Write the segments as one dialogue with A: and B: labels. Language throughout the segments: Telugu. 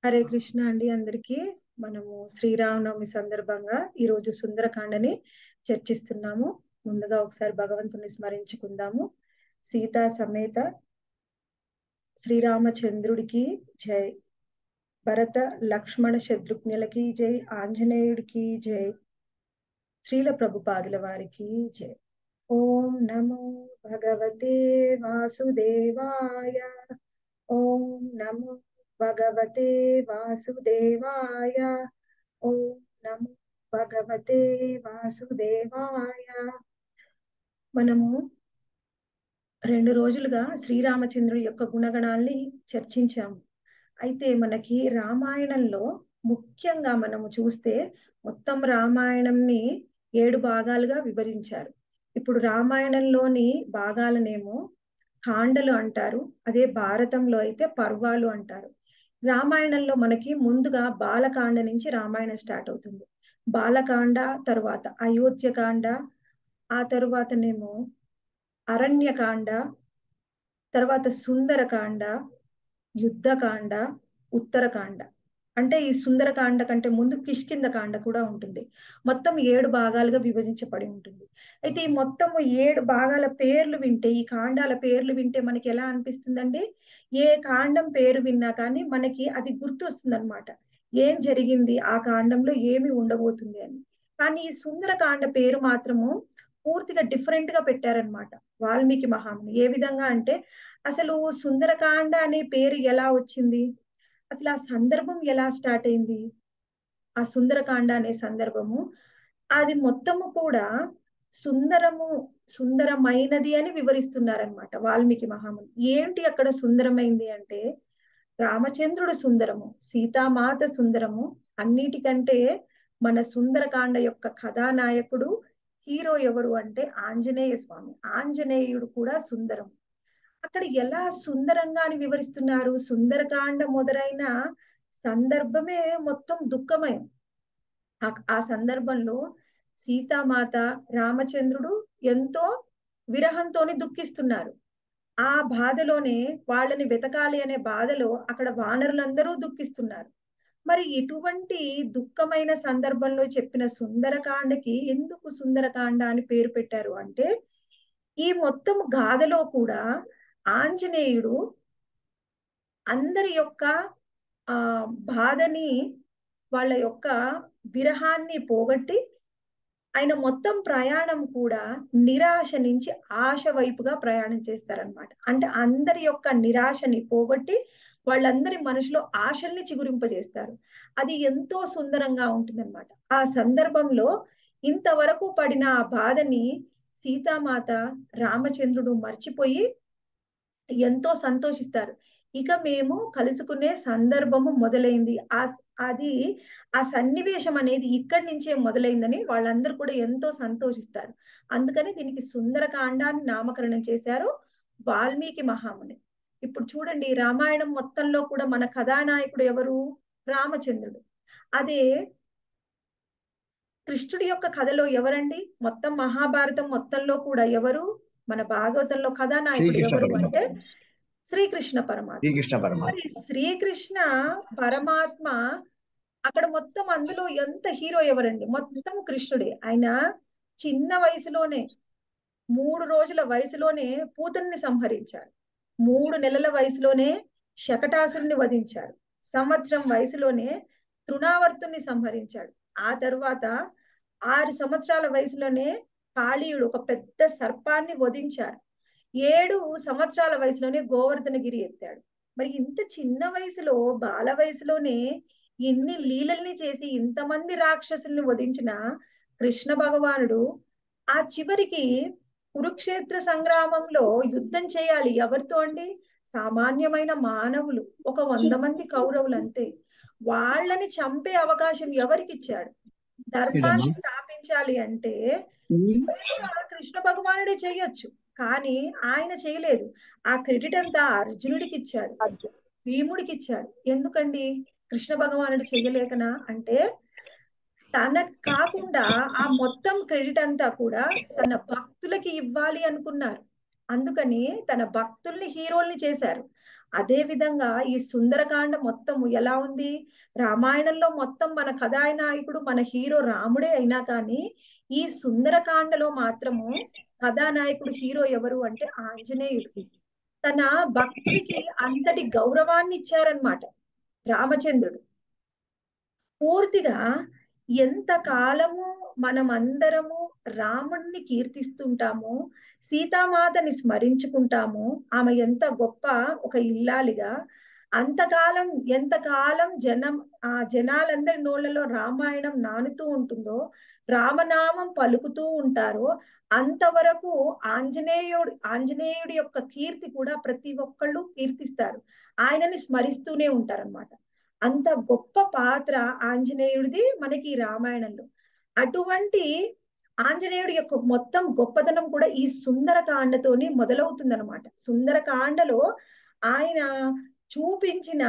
A: హరే కృష్ణ అండి అందరికీ మనము శ్రీరామనవమి సందర్భంగా ఈ రోజు సుందరకాండని చర్చిస్తున్నాము ముందుగా ఒకసారి భగవంతుని స్మరించుకుందాము సీతా సమేత శ్రీరామచంద్రుడికి జై భరత లక్ష్మణ శత్రుఘ్నులకి జై ఆంజనేయుడికి జై శ్రీల ప్రభుపాదుల వారికి జై ఓం నమో భగవతే వాసుదేవాయ ఓం నమో భగవతే వాసుదేవాయ ఓం నమో భగవతే వాసుదేవాయ మనము రెండు రోజులుగా శ్రీరామచంద్రుడి యొక్క గుణగణాల్ని చర్చించాము అయితే మనకి రామాయణంలో ముఖ్యంగా మనము చూస్తే మొత్తం రామాయణంని ఏడు భాగాలుగా విభజించారు ఇప్పుడు రామాయణంలోని భాగాలనేమో కాండలు అంటారు అదే భారతంలో అయితే పర్వాలు అంటారు రామాయణంలో మనకి ముందుగా బాలకాండ నుంచి రామాయణం స్టార్ట్ అవుతుంది బాలకాండ తర్వాత అయోధ్యకాండ ఆ తరువాతనేమో అరణ్యకాండ తర్వాత సుందరకాండ యుద్ధకాండ ఉత్తరకాండ అంటే ఈ సుందరకాండ కంటే ముందు కిష్కింద కాండ కూడా ఉంటుంది మొత్తం ఏడు భాగాలుగా విభజించబడి ఉంటుంది అయితే ఈ మొత్తం ఏడు భాగాల పేర్లు వింటే ఈ కాండాల పేర్లు వింటే మనకి ఎలా అనిపిస్తుందండి ఏ కాండం పేరు విన్నా కానీ మనకి అది గుర్తు వస్తుంది అనమాట ఏం జరిగింది ఆ కాండంలో ఏమి ఉండబోతుంది అని కానీ ఈ సుందరకాండ పేరు మాత్రము పూర్తిగా డిఫరెంట్ గా పెట్టారనమాట వాల్మీకి మహాముని ఏ విధంగా అంటే అసలు సుందరకాండ అనే పేరు ఎలా వచ్చింది అసలు ఆ సందర్భం ఎలా స్టార్ట్ అయింది ఆ సుందరకాండ అనే సందర్భము అది మొత్తము కూడా సుందరము సుందరమైనది అని వివరిస్తున్నారనమాట వాల్మీకి మహాముని ఏంటి అక్కడ సుందరమైంది అంటే రామచంద్రుడు సుందరము సీతామాత సుందరము అన్నిటికంటే మన సుందరకాండ యొక్క కథానాయకుడు హీరో ఎవరు అంటే ఆంజనేయ స్వామి ఆంజనేయుడు కూడా సుందరం అక్కడ ఎలా సుందరంగా అని వివరిస్తున్నారు సుందరకాండ మొదలైన సందర్భమే మొత్తం దుఃఖమయం ఆ సందర్భంలో సీతామాత రామచంద్రుడు ఎంతో విరహంతోని దుఃఖిస్తున్నారు ఆ బాధలోనే వాళ్ళని వెతకాలి అనే బాధలో అక్కడ వానరులందరూ దుఃఖిస్తున్నారు మరి ఇటువంటి దుఃఖమైన సందర్భంలో చెప్పిన సుందరకాండకి ఎందుకు సుందరకాండ అని పేరు పెట్టారు అంటే ఈ మొత్తం గాథలో కూడా ఆంజనేయుడు అందరి యొక్క ఆ బాధని వాళ్ళ యొక్క విరహాన్ని పోగొట్టి ఆయన మొత్తం ప్రయాణం కూడా నిరాశ నుంచి ఆశ వైపుగా ప్రయాణం చేస్తారనమాట అంటే అందరి యొక్క నిరాశని పోగొట్టి వాళ్ళందరి మనసులో ఆశల్ని చిగురింపజేస్తారు అది ఎంతో సుందరంగా ఉంటుందన్నమాట ఆ సందర్భంలో ఇంతవరకు పడిన ఆ బాధని సీతామాత రామచంద్రుడు మర్చిపోయి ఎంతో సంతోషిస్తారు ఇక మేము కలుసుకునే సందర్భము మొదలైంది ఆ అది ఆ సన్నివేశం అనేది ఇక్కడి నుంచే మొదలైందని వాళ్ళందరూ కూడా ఎంతో సంతోషిస్తారు అందుకని దీనికి సుందరకాండాన్ని నామకరణం చేశారు వాల్మీకి మహాముని ఇప్పుడు చూడండి రామాయణం మొత్తంలో కూడా మన కథానాయకుడు ఎవరు రామచంద్రుడు అదే కృష్ణుడి యొక్క కథలో ఎవరండి మొత్తం మహాభారతం మొత్తంలో కూడా ఎవరు మన భాగవతంలో కథానాయకుడు ఎవరు అంటే శ్రీకృష్ణ పరమాత్మ
B: శ్రీకృష్ణ పరమాత్మ
A: మరి శ్రీకృష్ణ పరమాత్మ అక్కడ మొత్తం అందులో ఎంత హీరో ఎవరండి మొత్తం కృష్ణుడే ఆయన చిన్న వయసులోనే మూడు రోజుల వయసులోనే పూతన్ని సంహరించారు మూడు నెలల వయసులోనే శకటాసుని వధించారు సంవత్సరం వయసులోనే తృణావర్తుని సంహరించాడు ఆ తరువాత ఆరు సంవత్సరాల వయసులోనే కాళీయుడు ఒక పెద్ద సర్పాన్ని వధించారు ఏడు సంవత్సరాల వయసులోనే గోవర్ధనగిరి ఎత్తాడు మరి ఇంత చిన్న వయసులో బాల వయసులోనే ఇన్ని లీలల్ని చేసి ఇంతమంది రాక్షసుల్ని వధించిన కృష్ణ భగవానుడు ఆ చివరికి కురుక్షేత్ర సంగ్రామంలో యుద్ధం చేయాలి ఎవరితో అండి సామాన్యమైన మానవులు ఒక వంద మంది కౌరవులు అంతే వాళ్ళని చంపే అవకాశం ఎవరికి ఇచ్చాడు ధర్మాన్ని స్థాపించాలి అంటే కృష్ణ భగవానుడే చేయొచ్చు కానీ ఆయన చేయలేదు ఆ క్రెడిట్ అంతా అర్జునుడికి ఇచ్చాడు భీముడికి ఇచ్చాడు ఎందుకండి కృష్ణ భగవానుడు చేయలేకనా అంటే తన కాకుండా ఆ మొత్తం క్రెడిట్ అంతా కూడా తన భక్తులకి ఇవ్వాలి అనుకున్నారు అందుకని తన భక్తుల్ని హీరోల్ని చేశారు అదే విధంగా ఈ సుందరకాండ మొత్తం ఎలా ఉంది రామాయణంలో మొత్తం మన కథానాయకుడు మన హీరో రాముడే అయినా కానీ ఈ సుందరకాండలో మాత్రము కథానాయకుడు హీరో ఎవరు అంటే ఆంజనేయుడు తన భక్తుడికి అంతటి గౌరవాన్ని ఇచ్చారనమాట రామచంద్రుడు పూర్తిగా ఎంత కాలము మనం అందరము రాముణ్ణి కీర్తిస్తుంటామో సీతామాతని స్మరించుకుంటాము ఆమె ఎంత గొప్ప ఒక ఇల్లాలిగా అంతకాలం ఎంతకాలం జనం ఆ జనాలందరి నోళ్ళలో రామాయణం నానుతూ ఉంటుందో రామనామం పలుకుతూ ఉంటారో అంతవరకు ఆంజనేయుడు ఆంజనేయుడి యొక్క కీర్తి కూడా ప్రతి ఒక్కళ్ళు కీర్తిస్తారు ఆయనని స్మరిస్తూనే ఉంటారన్నమాట అంత గొప్ప పాత్ర ఆంజనేయుడిది మనకి ఈ రామాయణంలో అటువంటి ఆంజనేయుడి యొక్క మొత్తం గొప్పతనం కూడా ఈ సుందరకాండతోని మొదలవుతుందన్నమాట సుందరకాండలో ఆయన చూపించిన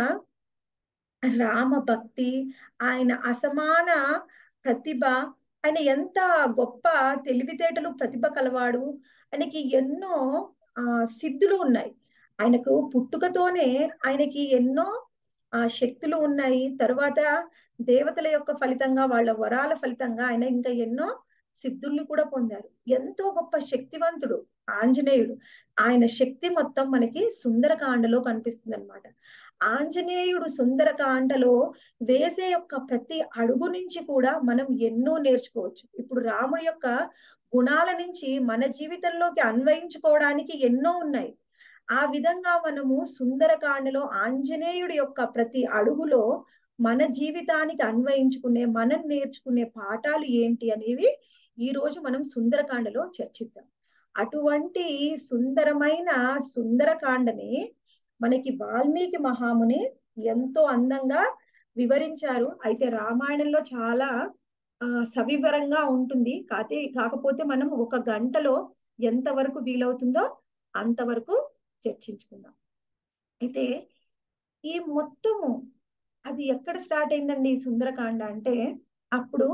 A: రామ భక్తి ఆయన అసమాన ప్రతిభ ఆయన ఎంత గొప్ప తెలివితేటలు ప్రతిభ కలవాడు ఆయనకి ఎన్నో ఆ సిద్ధులు ఉన్నాయి ఆయనకు పుట్టుకతోనే ఆయనకి ఎన్నో ఆ శక్తులు ఉన్నాయి తర్వాత దేవతల యొక్క ఫలితంగా వాళ్ళ వరాల ఫలితంగా ఆయన ఇంకా ఎన్నో సిద్ధుల్ని కూడా పొందారు ఎంతో గొప్ప శక్తివంతుడు ఆంజనేయుడు ఆయన శక్తి మొత్తం మనకి సుందరకాండలో కనిపిస్తుంది అనమాట ఆంజనేయుడు సుందరకాండలో వేసే యొక్క ప్రతి అడుగు నుంచి కూడా మనం ఎన్నో నేర్చుకోవచ్చు ఇప్పుడు రాముడి యొక్క గుణాల నుంచి మన జీవితంలోకి అన్వయించుకోవడానికి ఎన్నో ఉన్నాయి ఆ విధంగా మనము సుందరకాండలో ఆంజనేయుడి యొక్క ప్రతి అడుగులో మన జీవితానికి అన్వయించుకునే మనం నేర్చుకునే పాఠాలు ఏంటి అనేవి ఈ రోజు మనం సుందరకాండలో చర్చిద్దాం అటువంటి సుందరమైన సుందరకాండని మనకి వాల్మీకి మహాముని ఎంతో అందంగా వివరించారు అయితే రామాయణంలో చాలా ఆ సవివరంగా ఉంటుంది కాతే కాకపోతే మనం ఒక గంటలో ఎంతవరకు వీలవుతుందో అంతవరకు చర్చించుకుందాం అయితే ఈ మొత్తము అది ఎక్కడ స్టార్ట్ అయిందండి ఈ సుందరకాండ అంటే అప్పుడు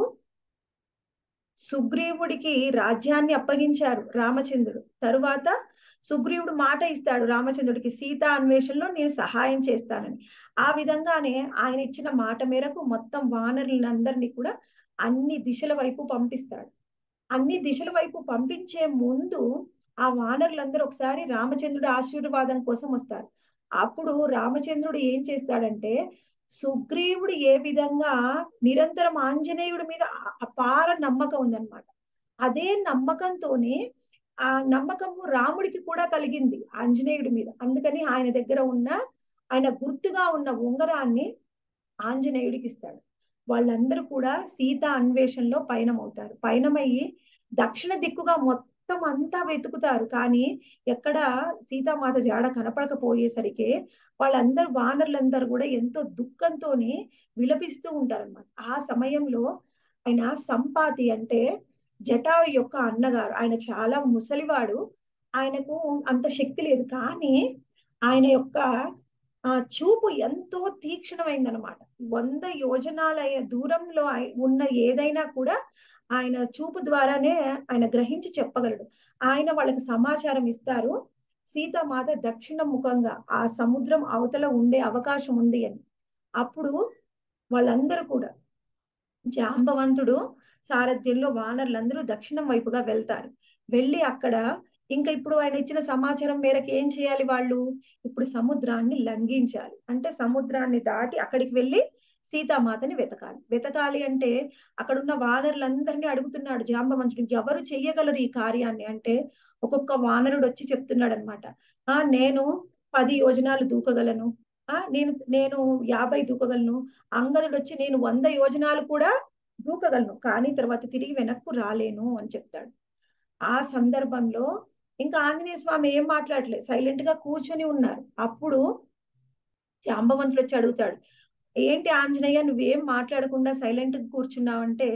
A: సుగ్రీవుడికి రాజ్యాన్ని అప్పగించారు రామచంద్రుడు తరువాత సుగ్రీవుడు మాట ఇస్తాడు రామచంద్రుడికి సీతా అన్వేషణలో నేను సహాయం చేస్తానని ఆ విధంగానే ఆయన ఇచ్చిన మాట మేరకు మొత్తం వానరులందరినీ కూడా అన్ని దిశల వైపు పంపిస్తాడు అన్ని దిశల వైపు పంపించే ముందు ఆ వానరులందరూ ఒకసారి రామచంద్రుడి ఆశీర్వాదం కోసం వస్తారు అప్పుడు రామచంద్రుడు ఏం చేస్తాడంటే సుగ్రీవుడు ఏ విధంగా నిరంతరం ఆంజనేయుడి మీద అపార నమ్మకం ఉందన్నమాట అదే నమ్మకంతోనే ఆ నమ్మకము రాముడికి కూడా కలిగింది ఆంజనేయుడి మీద అందుకని ఆయన దగ్గర ఉన్న ఆయన గుర్తుగా ఉన్న ఉంగరాన్ని ఆంజనేయుడికి ఇస్తాడు వాళ్ళందరూ కూడా సీత అన్వేషణలో పయనమవుతారు పయనమయ్యి దక్షిణ దిక్కుగా మొత్తం అంతా వెతుకుతారు కానీ ఎక్కడ సీతామాత జాడ కనపడకపోయేసరికి వాళ్ళందరూ వానరులందరూ కూడా ఎంతో దుఃఖంతో విలపిస్తూ ఉంటారన్నమాట ఆ సమయంలో ఆయన సంపాతి అంటే జటాయు యొక్క అన్నగారు ఆయన చాలా ముసలివాడు ఆయనకు అంత శక్తి లేదు కానీ ఆయన యొక్క ఆ చూపు ఎంతో తీక్షణమైందనమాట వంద యోజనాల దూరంలో ఉన్న ఏదైనా కూడా ఆయన చూపు ద్వారానే ఆయన గ్రహించి చెప్పగలడు ఆయన వాళ్ళకి సమాచారం ఇస్తారు సీతామాత దక్షిణ ముఖంగా ఆ సముద్రం అవతల ఉండే అవకాశం ఉంది అని అప్పుడు వాళ్ళందరూ కూడా జాంబవంతుడు సారథ్యంలో వానరులందరూ దక్షిణం వైపుగా వెళ్తారు వెళ్ళి అక్కడ ఇంకా ఇప్పుడు ఆయన ఇచ్చిన సమాచారం మేరకు ఏం చేయాలి వాళ్ళు ఇప్పుడు సముద్రాన్ని లంఘించాలి అంటే సముద్రాన్ని దాటి అక్కడికి వెళ్ళి సీతామాతని వెతకాలి వెతకాలి అంటే అక్కడున్న వానరులందరినీ అడుగుతున్నాడు జాంబవంతుడు ఎవరు చెయ్యగలరు ఈ కార్యాన్ని అంటే ఒక్కొక్క వానరుడు వచ్చి చెప్తున్నాడు అనమాట ఆ నేను పది యోజనాలు దూకగలను ఆ నేను నేను యాభై దూకగలను అంగదుడు వచ్చి నేను వంద యోజనాలు కూడా దూకగలను కానీ తర్వాత తిరిగి వెనక్కు రాలేను అని చెప్తాడు ఆ సందర్భంలో ఇంకా ఆంజనేయ స్వామి ఏం మాట్లాడలేదు సైలెంట్ గా కూర్చొని ఉన్నారు అప్పుడు జాంబవంతుడు వచ్చి అడుగుతాడు ఏంటి ఆంజనేయ నువ్వేం మాట్లాడకుండా సైలెంట్ గా కూర్చున్నావంటే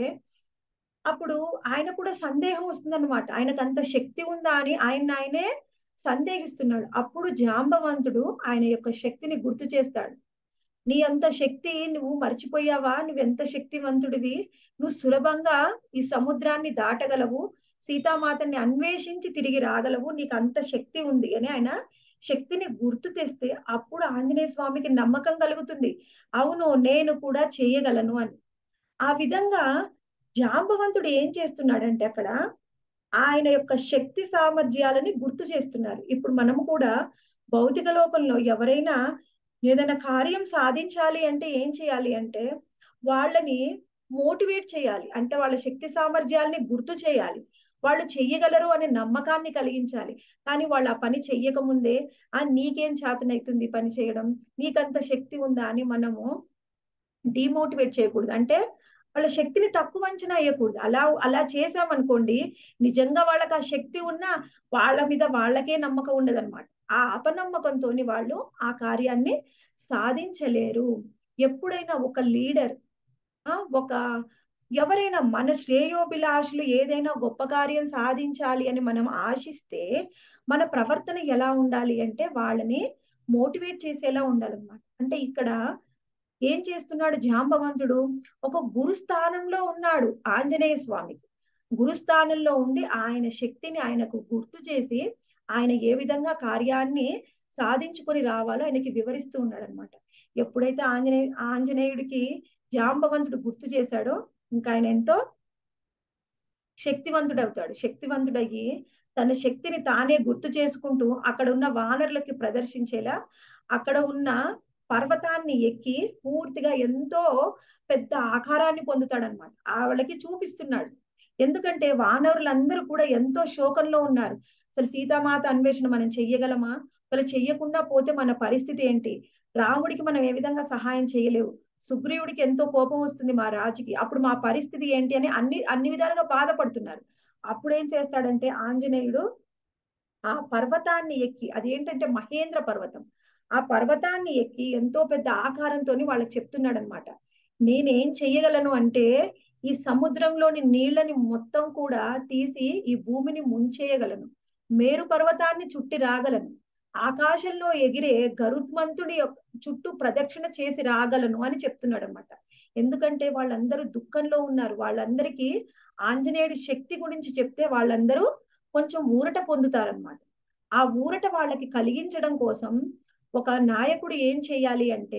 A: అప్పుడు ఆయన కూడా సందేహం వస్తుందన్నమాట ఆయనకు అంత శక్తి ఉందా అని ఆయన ఆయనే సందేహిస్తున్నాడు అప్పుడు జాంబవంతుడు ఆయన యొక్క శక్తిని గుర్తు చేస్తాడు నీ అంత శక్తి నువ్వు మర్చిపోయావా నువ్వెంత శక్తివంతుడివి నువ్వు సులభంగా ఈ సముద్రాన్ని దాటగలవు సీతామాతని అన్వేషించి తిరిగి రాగలవు నీకు అంత శక్తి ఉంది అని ఆయన శక్తిని గుర్తు తెస్తే అప్పుడు ఆంజనేయ స్వామికి నమ్మకం కలుగుతుంది అవును నేను కూడా చేయగలను అని ఆ విధంగా జాంబవంతుడు ఏం చేస్తున్నాడంటే అక్కడ ఆయన యొక్క శక్తి సామర్థ్యాలని గుర్తు చేస్తున్నారు ఇప్పుడు మనము కూడా భౌతిక లోకంలో ఎవరైనా ఏదైనా కార్యం సాధించాలి అంటే ఏం చేయాలి అంటే వాళ్ళని మోటివేట్ చేయాలి అంటే వాళ్ళ శక్తి సామర్థ్యాలని గుర్తు చేయాలి వాళ్ళు చెయ్యగలరు అనే నమ్మకాన్ని కలిగించాలి కానీ వాళ్ళు ఆ పని చెయ్యకముందే ఆ నీకేం చేతనైతుంది పని చేయడం నీకంత శక్తి ఉందా అని మనము డిమోటివేట్ చేయకూడదు అంటే వాళ్ళ శక్తిని తక్కువ అంచనా వేయకూడదు అలా అలా చేసామనుకోండి నిజంగా వాళ్ళకి ఆ శక్తి ఉన్నా వాళ్ళ మీద వాళ్ళకే నమ్మకం ఉండదన్నమాట ఆ అపనమ్మకంతో వాళ్ళు ఆ కార్యాన్ని సాధించలేరు ఎప్పుడైనా ఒక లీడర్ ఆ ఒక ఎవరైనా మన శ్రేయోభిలాషులు ఏదైనా గొప్ప కార్యం సాధించాలి అని మనం ఆశిస్తే మన ప్రవర్తన ఎలా ఉండాలి అంటే వాళ్ళని మోటివేట్ చేసేలా ఉండాలన్నమాట అంటే ఇక్కడ ఏం చేస్తున్నాడు జాంబవంతుడు ఒక గురు స్థానంలో ఉన్నాడు ఆంజనేయ స్వామికి గురుస్థానంలో ఉండి ఆయన శక్తిని ఆయనకు గుర్తు చేసి ఆయన ఏ విధంగా కార్యాన్ని సాధించుకొని రావాలో ఆయనకి వివరిస్తూ ఉన్నాడు అనమాట ఎప్పుడైతే ఆంజనేయ ఆంజనేయుడికి జాంబవంతుడు గుర్తు చేశాడో ఇంకా ఆయన ఎంతో శక్తివంతుడు అవుతాడు శక్తివంతుడయ్యి తన శక్తిని తానే గుర్తు చేసుకుంటూ అక్కడ ఉన్న వానరులకి ప్రదర్శించేలా అక్కడ ఉన్న పర్వతాన్ని ఎక్కి పూర్తిగా ఎంతో పెద్ద ఆకారాన్ని పొందుతాడనమాట ఆవిడకి చూపిస్తున్నాడు ఎందుకంటే వానరులందరూ కూడా ఎంతో శోకంలో ఉన్నారు అసలు సీతామాత అన్వేషణ మనం చెయ్యగలమా అసలు చెయ్యకుండా పోతే మన పరిస్థితి ఏంటి రాముడికి మనం ఏ విధంగా సహాయం చేయలేవు సుగ్రీవుడికి ఎంతో కోపం వస్తుంది మా రాజుకి అప్పుడు మా పరిస్థితి ఏంటి అని అన్ని అన్ని విధాలుగా బాధపడుతున్నారు అప్పుడు ఏం చేస్తాడంటే ఆంజనేయుడు ఆ పర్వతాన్ని ఎక్కి అదేంటంటే మహేంద్ర పర్వతం ఆ పర్వతాన్ని ఎక్కి ఎంతో పెద్ద ఆకారంతో వాళ్ళకి చెప్తున్నాడు అనమాట నేనేం చెయ్యగలను అంటే ఈ సముద్రంలోని నీళ్ళని మొత్తం కూడా తీసి ఈ భూమిని ముంచేయగలను మేరు పర్వతాన్ని చుట్టి రాగలను ఆకాశంలో ఎగిరే గరుత్మంతుడి చుట్టూ ప్రదక్షిణ చేసి రాగలను అని చెప్తున్నాడు అనమాట ఎందుకంటే వాళ్ళందరూ దుఃఖంలో ఉన్నారు వాళ్ళందరికీ ఆంజనేయుడి శక్తి గురించి చెప్తే వాళ్ళందరూ కొంచెం ఊరట పొందుతారనమాట ఆ ఊరట వాళ్ళకి కలిగించడం కోసం ఒక నాయకుడు ఏం చేయాలి అంటే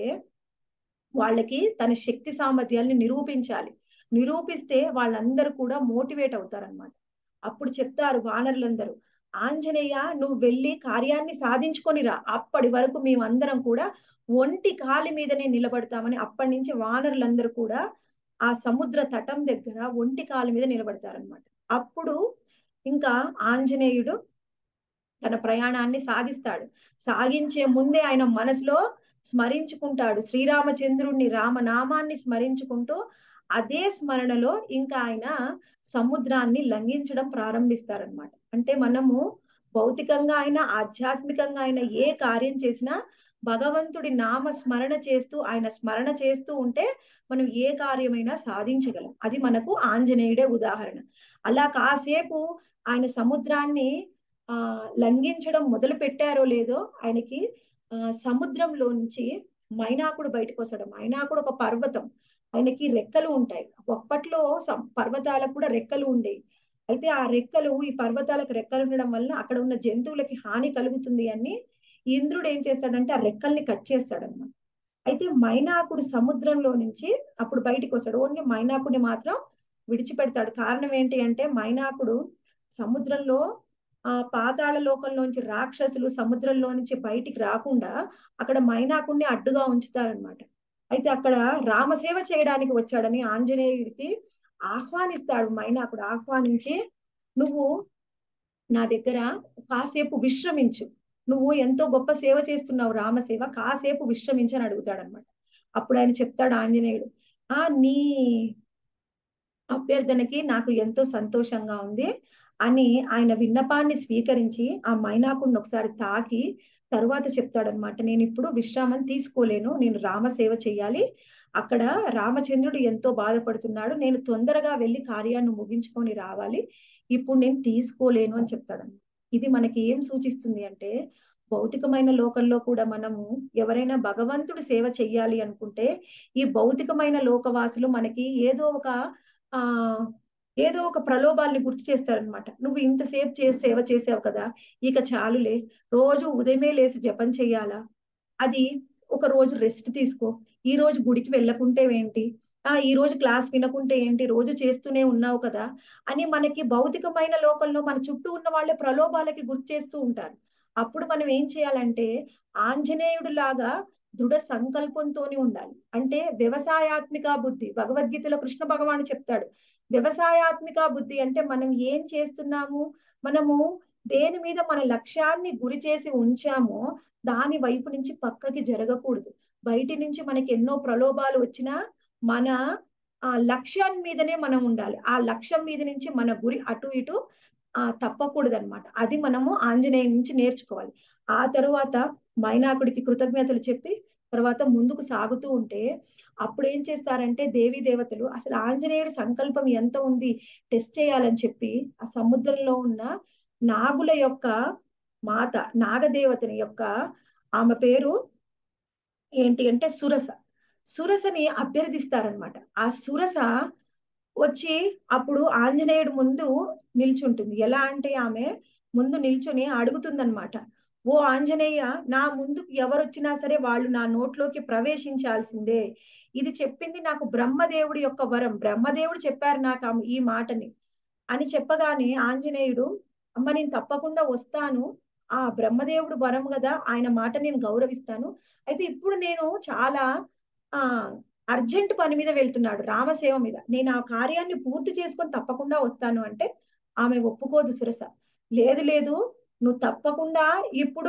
A: వాళ్ళకి తన శక్తి సామర్థ్యాల్ని నిరూపించాలి నిరూపిస్తే వాళ్ళందరూ కూడా మోటివేట్ అవుతారనమాట అప్పుడు చెప్తారు వానరులందరూ ఆంజనేయ నువ్వు వెళ్ళి కార్యాన్ని సాధించుకొని రా అప్పటి వరకు మేమందరం కూడా ఒంటి కాలి మీదనే నిలబడతామని అప్పటి నుంచి వానరులందరూ కూడా ఆ సముద్ర తటం దగ్గర ఒంటి కాలి మీద నిలబడతారనమాట అప్పుడు ఇంకా ఆంజనేయుడు తన ప్రయాణాన్ని సాగిస్తాడు సాగించే ముందే ఆయన మనసులో స్మరించుకుంటాడు శ్రీరామచంద్రుణ్ణి రామనామాన్ని స్మరించుకుంటూ అదే స్మరణలో ఇంకా ఆయన సముద్రాన్ని లంఘించడం ప్రారంభిస్తారనమాట అంటే మనము భౌతికంగా అయినా ఆధ్యాత్మికంగా అయినా ఏ కార్యం చేసినా భగవంతుడి నామ స్మరణ చేస్తూ ఆయన స్మరణ చేస్తూ ఉంటే మనం ఏ కార్యమైనా సాధించగలం అది మనకు ఆంజనేయుడే ఉదాహరణ అలా కాసేపు ఆయన సముద్రాన్ని ఆ లంఘించడం మొదలు పెట్టారో లేదో ఆయనకి ఆ సముద్రంలో నుంచి మైనాకుడు బయటకు వస్తాడు మైనాకుడు ఒక పర్వతం ఆయనకి రెక్కలు ఉంటాయి అప్పట్లో పర్వతాలకు కూడా రెక్కలు ఉండేవి అయితే ఆ రెక్కలు ఈ పర్వతాలకు రెక్కలు ఉండడం వల్ల అక్కడ ఉన్న జంతువులకి హాని కలుగుతుంది అని ఇంద్రుడు ఏం చేస్తాడంటే ఆ రెక్కల్ని కట్ చేస్తాడన్నమాట అయితే మైనాకుడు సముద్రంలో నుంచి అప్పుడు బయటికి వస్తాడు ఓన్లీ మైనాకుడిని మాత్రం విడిచిపెడతాడు కారణం ఏంటి అంటే మైనాకుడు సముద్రంలో ఆ పాతాళ లోకంలోంచి రాక్షసులు సముద్రంలో నుంచి బయటికి రాకుండా అక్కడ మైనాకుడిని అడ్డుగా ఉంచుతారనమాట అయితే అక్కడ రామసేవ చేయడానికి వచ్చాడని ఆంజనేయుడికి ఆహ్వానిస్తాడు మైనాకుడు ఆహ్వానించి నువ్వు నా దగ్గర కాసేపు విశ్రమించు నువ్వు ఎంతో గొప్ప సేవ చేస్తున్నావు రామసేవ కాసేపు విశ్రమించు అని అడుగుతాడు అనమాట అప్పుడు ఆయన చెప్తాడు ఆంజనేయుడు ఆ నీ అభ్యర్థనకి నాకు ఎంతో సంతోషంగా ఉంది అని ఆయన విన్నపాన్ని స్వీకరించి ఆ మైనాకుడిని ఒకసారి తాకి తరువాత చెప్తాడనమాట నేను ఇప్పుడు విశ్రామం తీసుకోలేను నేను రామసేవ చెయ్యాలి అక్కడ రామచంద్రుడు ఎంతో బాధపడుతున్నాడు నేను తొందరగా వెళ్ళి కార్యాన్ని ముగించుకొని రావాలి ఇప్పుడు నేను తీసుకోలేను అని చెప్తాడన్నమాట ఇది మనకి ఏం సూచిస్తుంది అంటే భౌతికమైన లోకంలో కూడా మనము ఎవరైనా భగవంతుడి సేవ చెయ్యాలి అనుకుంటే ఈ భౌతికమైన లోకవాసులు మనకి ఏదో ఒక ఆ ఏదో ఒక ప్రలోభాల్ని గుర్తు చేస్తారనమాట నువ్వు ఇంతసేపు చేసి సేవ చేసావు కదా ఇక చాలులే రోజు ఉదయమే లేసి జపం చెయ్యాలా అది ఒక రోజు రెస్ట్ తీసుకో ఈ రోజు గుడికి వెళ్ళకుంటే ఏంటి ఆ ఈ రోజు క్లాస్ వినకుంటే ఏంటి రోజు చేస్తూనే ఉన్నావు కదా అని మనకి భౌతికమైన లోకంలో మన చుట్టూ ఉన్న వాళ్ళే ప్రలోభాలకి గుర్తు చేస్తూ ఉంటారు అప్పుడు మనం ఏం చేయాలంటే ఆంజనేయుడు లాగా దృఢ సంకల్పంతోని ఉండాలి అంటే వ్యవసాయాత్మిక బుద్ధి భగవద్గీతలో కృష్ణ భగవాను చెప్తాడు వ్యవసాయాత్మిక బుద్ధి అంటే మనం ఏం చేస్తున్నాము మనము దేని మీద మన లక్ష్యాన్ని గురి చేసి ఉంచామో దాని వైపు నుంచి పక్కకి జరగకూడదు బయటి నుంచి మనకి ఎన్నో ప్రలోభాలు వచ్చినా మన ఆ లక్ష్యం మీదనే మనం ఉండాలి ఆ లక్ష్యం మీద నుంచి మన గురి అటు ఇటు ఆ తప్పకూడదు అనమాట అది మనము ఆంజనేయ నుంచి నేర్చుకోవాలి ఆ తరువాత మైనాకుడికి కృతజ్ఞతలు చెప్పి తర్వాత ముందుకు సాగుతూ ఉంటే అప్పుడు ఏం చేస్తారంటే దేవీ దేవతలు అసలు ఆంజనేయుడి సంకల్పం ఎంత ఉంది టెస్ట్ చేయాలని చెప్పి ఆ సముద్రంలో ఉన్న నాగుల యొక్క మాత నాగదేవతని యొక్క ఆమె పేరు ఏంటి అంటే సురస సురసని అభ్యర్థిస్తారనమాట ఆ సురస వచ్చి అప్పుడు ఆంజనేయుడు ముందు నిల్చుంటుంది ఎలా అంటే ఆమె ముందు నిల్చుని అడుగుతుందన్నమాట ఓ ఆంజనేయ నా ముందుకు ఎవరొచ్చినా సరే వాళ్ళు నా నోట్లోకి ప్రవేశించాల్సిందే ఇది చెప్పింది నాకు బ్రహ్మదేవుడి యొక్క వరం బ్రహ్మదేవుడు చెప్పారు నాకు ఈ మాటని అని చెప్పగానే ఆంజనేయుడు అమ్మ నేను తప్పకుండా వస్తాను ఆ బ్రహ్మదేవుడు వరం కదా ఆయన మాట నేను గౌరవిస్తాను అయితే ఇప్పుడు నేను చాలా ఆ అర్జెంట్ పని మీద వెళ్తున్నాడు రామసేవ మీద నేను ఆ కార్యాన్ని పూర్తి చేసుకొని తప్పకుండా వస్తాను అంటే ఆమె ఒప్పుకోదు సురస లేదు లేదు నువ్వు తప్పకుండా ఇప్పుడు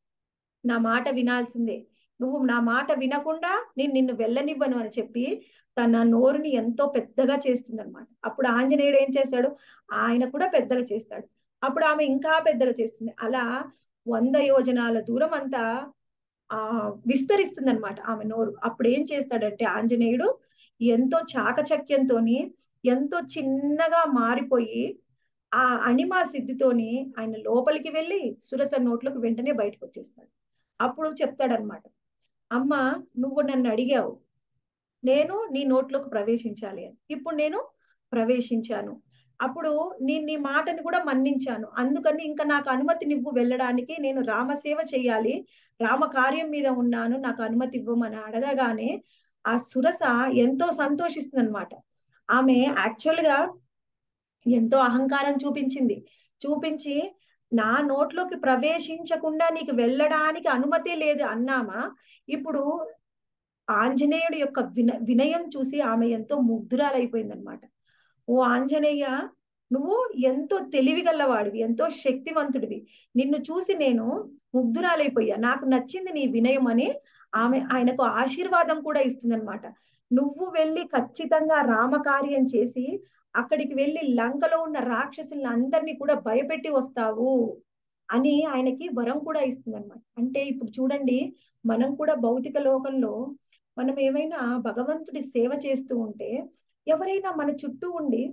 A: నా మాట వినాల్సిందే నువ్వు నా మాట వినకుండా నేను నిన్ను వెళ్ళనివ్వను అని చెప్పి తన నోరుని ఎంతో పెద్దగా చేస్తుందన్నమాట అప్పుడు ఆంజనేయుడు ఏం చేశాడు ఆయన కూడా పెద్దగా చేస్తాడు అప్పుడు ఆమె ఇంకా పెద్దగా చేస్తుంది అలా వంద యోజనాల దూరం అంతా ఆ విస్తరిస్తుంది అనమాట ఆమె నోరు అప్పుడు ఏం చేస్తాడంటే ఆంజనేయుడు ఎంతో చాకచక్యంతోని ఎంతో చిన్నగా మారిపోయి ఆ అణిమా సిద్ధితోని ఆయన లోపలికి వెళ్ళి సురస నోట్లోకి వెంటనే బయటకు వచ్చేస్తాడు అప్పుడు చెప్తాడనమాట అమ్మ నువ్వు నన్ను అడిగావు నేను నీ నోట్లోకి ప్రవేశించాలి అని ఇప్పుడు నేను ప్రవేశించాను అప్పుడు నేను నీ మాటని కూడా మన్నించాను అందుకని ఇంకా నాకు అనుమతి నువ్వు వెళ్ళడానికి నేను రామసేవ చేయాలి రామ కార్యం మీద ఉన్నాను నాకు అనుమతి ఇవ్వమని అడగగానే ఆ సురస ఎంతో సంతోషిస్తుంది అనమాట ఆమె యాక్చువల్ గా ఎంతో అహంకారం చూపించింది చూపించి నా నోట్లోకి ప్రవేశించకుండా నీకు వెళ్ళడానికి అనుమతి లేదు అన్నామా ఇప్పుడు ఆంజనేయుడి యొక్క విన వినయం చూసి ఆమె ఎంతో ముగ్ధురాలైపోయింది అనమాట ఓ ఆంజనేయ నువ్వు ఎంతో తెలివిగల్లవాడివి ఎంతో శక్తివంతుడివి నిన్ను చూసి నేను ముగ్ధురాలైపోయా నాకు నచ్చింది నీ వినయం అని ఆమె ఆయనకు ఆశీర్వాదం కూడా ఇస్తుందన్నమాట నువ్వు వెళ్ళి ఖచ్చితంగా రామకార్యం చేసి అక్కడికి వెళ్ళి లంకలో ఉన్న రాక్షసుల్ని అందరినీ కూడా భయపెట్టి వస్తావు అని ఆయనకి వరం కూడా ఇస్తుంది అనమాట అంటే ఇప్పుడు చూడండి మనం కూడా భౌతిక లోకంలో మనం ఏమైనా భగవంతుడి సేవ చేస్తూ ఉంటే ఎవరైనా మన చుట్టూ ఉండి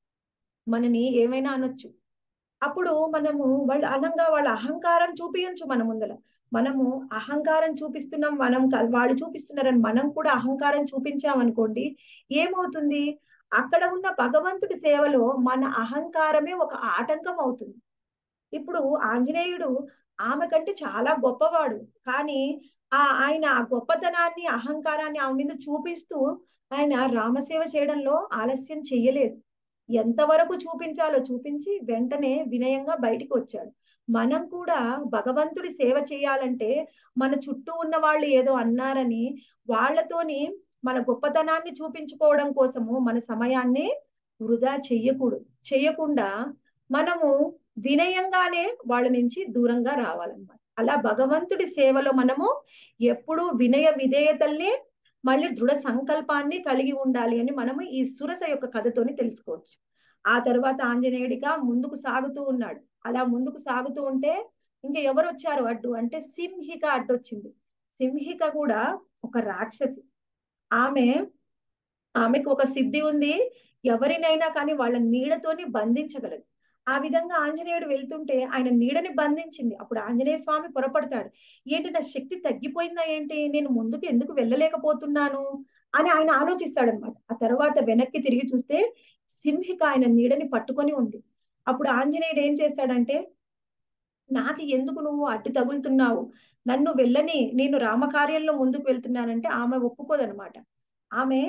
A: మనని ఏమైనా అనొచ్చు అప్పుడు మనము వాళ్ళు అనంగా వాళ్ళ అహంకారం చూపించు మన ముందర మనము అహంకారం చూపిస్తున్నాం మనం వాళ్ళు చూపిస్తున్నారని మనం కూడా అహంకారం చూపించామనుకోండి ఏమవుతుంది అక్కడ ఉన్న భగవంతుడి సేవలో మన అహంకారమే ఒక ఆటంకం అవుతుంది ఇప్పుడు ఆంజనేయుడు ఆమె కంటే చాలా గొప్పవాడు కానీ ఆ ఆయన ఆ గొప్పతనాన్ని అహంకారాన్ని ఆమె మీద చూపిస్తూ ఆయన రామసేవ చేయడంలో ఆలస్యం చెయ్యలేదు ఎంతవరకు చూపించాలో చూపించి వెంటనే వినయంగా బయటికి వచ్చాడు మనం కూడా భగవంతుడి సేవ చేయాలంటే మన చుట్టూ ఉన్న వాళ్ళు ఏదో అన్నారని వాళ్ళతోని మన గొప్పతనాన్ని చూపించుకోవడం కోసము మన సమయాన్ని వృధా చెయ్యకూడదు చెయ్యకుండా మనము వినయంగానే వాళ్ళ నుంచి దూరంగా రావాలన్నమాట అలా భగవంతుడి సేవలో మనము ఎప్పుడూ వినయ విధేయతల్ని మళ్ళీ దృఢ సంకల్పాన్ని కలిగి ఉండాలి అని మనము ఈ సురస యొక్క కథతోని తెలుసుకోవచ్చు ఆ తర్వాత ఆంజనేయుడిగా ముందుకు సాగుతూ ఉన్నాడు అలా ముందుకు సాగుతూ ఉంటే ఇంకా ఎవరు వచ్చారు అడ్డు అంటే సింహిక అడ్డొచ్చింది సింహిక కూడా ఒక రాక్షసి ఆమె ఆమెకు ఒక సిద్ధి ఉంది ఎవరినైనా కానీ వాళ్ళ నీడతోని బంధించగలదు ఆ విధంగా ఆంజనేయుడు వెళ్తుంటే ఆయన నీడని బంధించింది అప్పుడు ఆంజనేయ స్వామి పొరపడతాడు ఏంటి నా శక్తి తగ్గిపోయిందా ఏంటి నేను ముందుకు ఎందుకు వెళ్ళలేకపోతున్నాను అని ఆయన ఆలోచిస్తాడనమాట ఆ తర్వాత వెనక్కి తిరిగి చూస్తే సింహిక ఆయన నీడని పట్టుకొని ఉంది అప్పుడు ఆంజనేయుడు ఏం చేస్తాడంటే నాకు ఎందుకు నువ్వు అడ్డు తగులుతున్నావు నన్ను వెళ్ళని నేను రామకార్యంలో ముందుకు వెళ్తున్నానంటే ఆమె ఒప్పుకోదనమాట ఆమె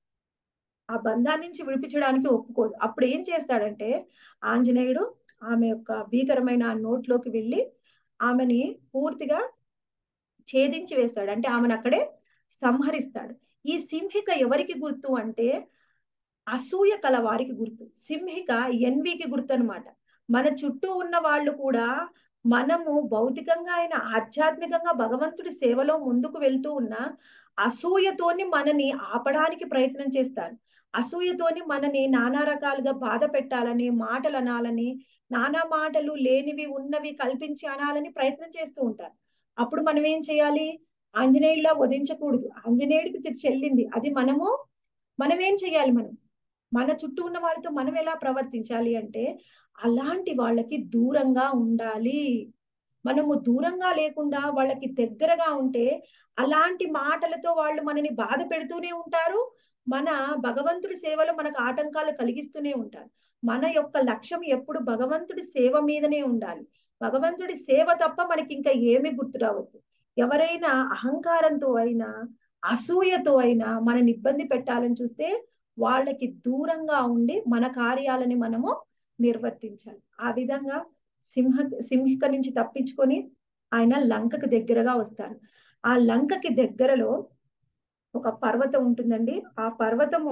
A: ఆ బంధాన్ని నుంచి విడిపించడానికి ఒప్పుకోదు అప్పుడు ఏం చేస్తాడంటే ఆంజనేయుడు ఆమె యొక్క భీకరమైన ఆ నోట్లోకి వెళ్ళి ఆమెని పూర్తిగా ఛేదించి వేస్తాడు అంటే ఆమెను అక్కడే సంహరిస్తాడు ఈ సింహిక ఎవరికి గుర్తు అంటే అసూయ కల వారికి గుర్తు సింహిక ఎన్వికి గుర్తు అనమాట మన చుట్టూ ఉన్న వాళ్ళు కూడా మనము భౌతికంగా అయిన ఆధ్యాత్మికంగా భగవంతుడి సేవలో ముందుకు వెళ్తూ ఉన్న అసూయతోని మనని ఆపడానికి ప్రయత్నం చేస్తారు అసూయతోని మనని నానా రకాలుగా బాధ పెట్టాలని మాటలు అనాలని నానా మాటలు లేనివి ఉన్నవి కల్పించి అనాలని ప్రయత్నం చేస్తూ ఉంటారు అప్పుడు మనం ఏం చేయాలి ఆంజనేయుడిలా వధించకూడదు ఆంజనేయుడికి తి- చెల్లింది అది మనము మనం ఏం చేయాలి మనం మన చుట్టూ ఉన్న వాళ్ళతో మనం ఎలా ప్రవర్తించాలి అంటే అలాంటి వాళ్ళకి దూరంగా ఉండాలి మనము దూరంగా లేకుండా వాళ్ళకి దగ్గరగా ఉంటే అలాంటి మాటలతో వాళ్ళు మనని బాధ పెడుతూనే ఉంటారు మన భగవంతుడి సేవలో మనకు ఆటంకాలు కలిగిస్తూనే ఉంటారు మన యొక్క లక్ష్యం ఎప్పుడు భగవంతుడి సేవ మీదనే ఉండాలి భగవంతుడి సేవ తప్ప మనకి ఇంకా ఏమీ గుర్తు రావద్దు ఎవరైనా అహంకారంతో అయినా అసూయతో అయినా మనని ఇబ్బంది పెట్టాలని చూస్తే వాళ్ళకి దూరంగా ఉండి మన కార్యాలని మనము నిర్వర్తించాలి ఆ విధంగా సింహ సింహిక నుంచి తప్పించుకొని ఆయన లంకకు దగ్గరగా వస్తారు ఆ లంకకి దగ్గరలో ఒక పర్వతం ఉంటుందండి ఆ పర్వతము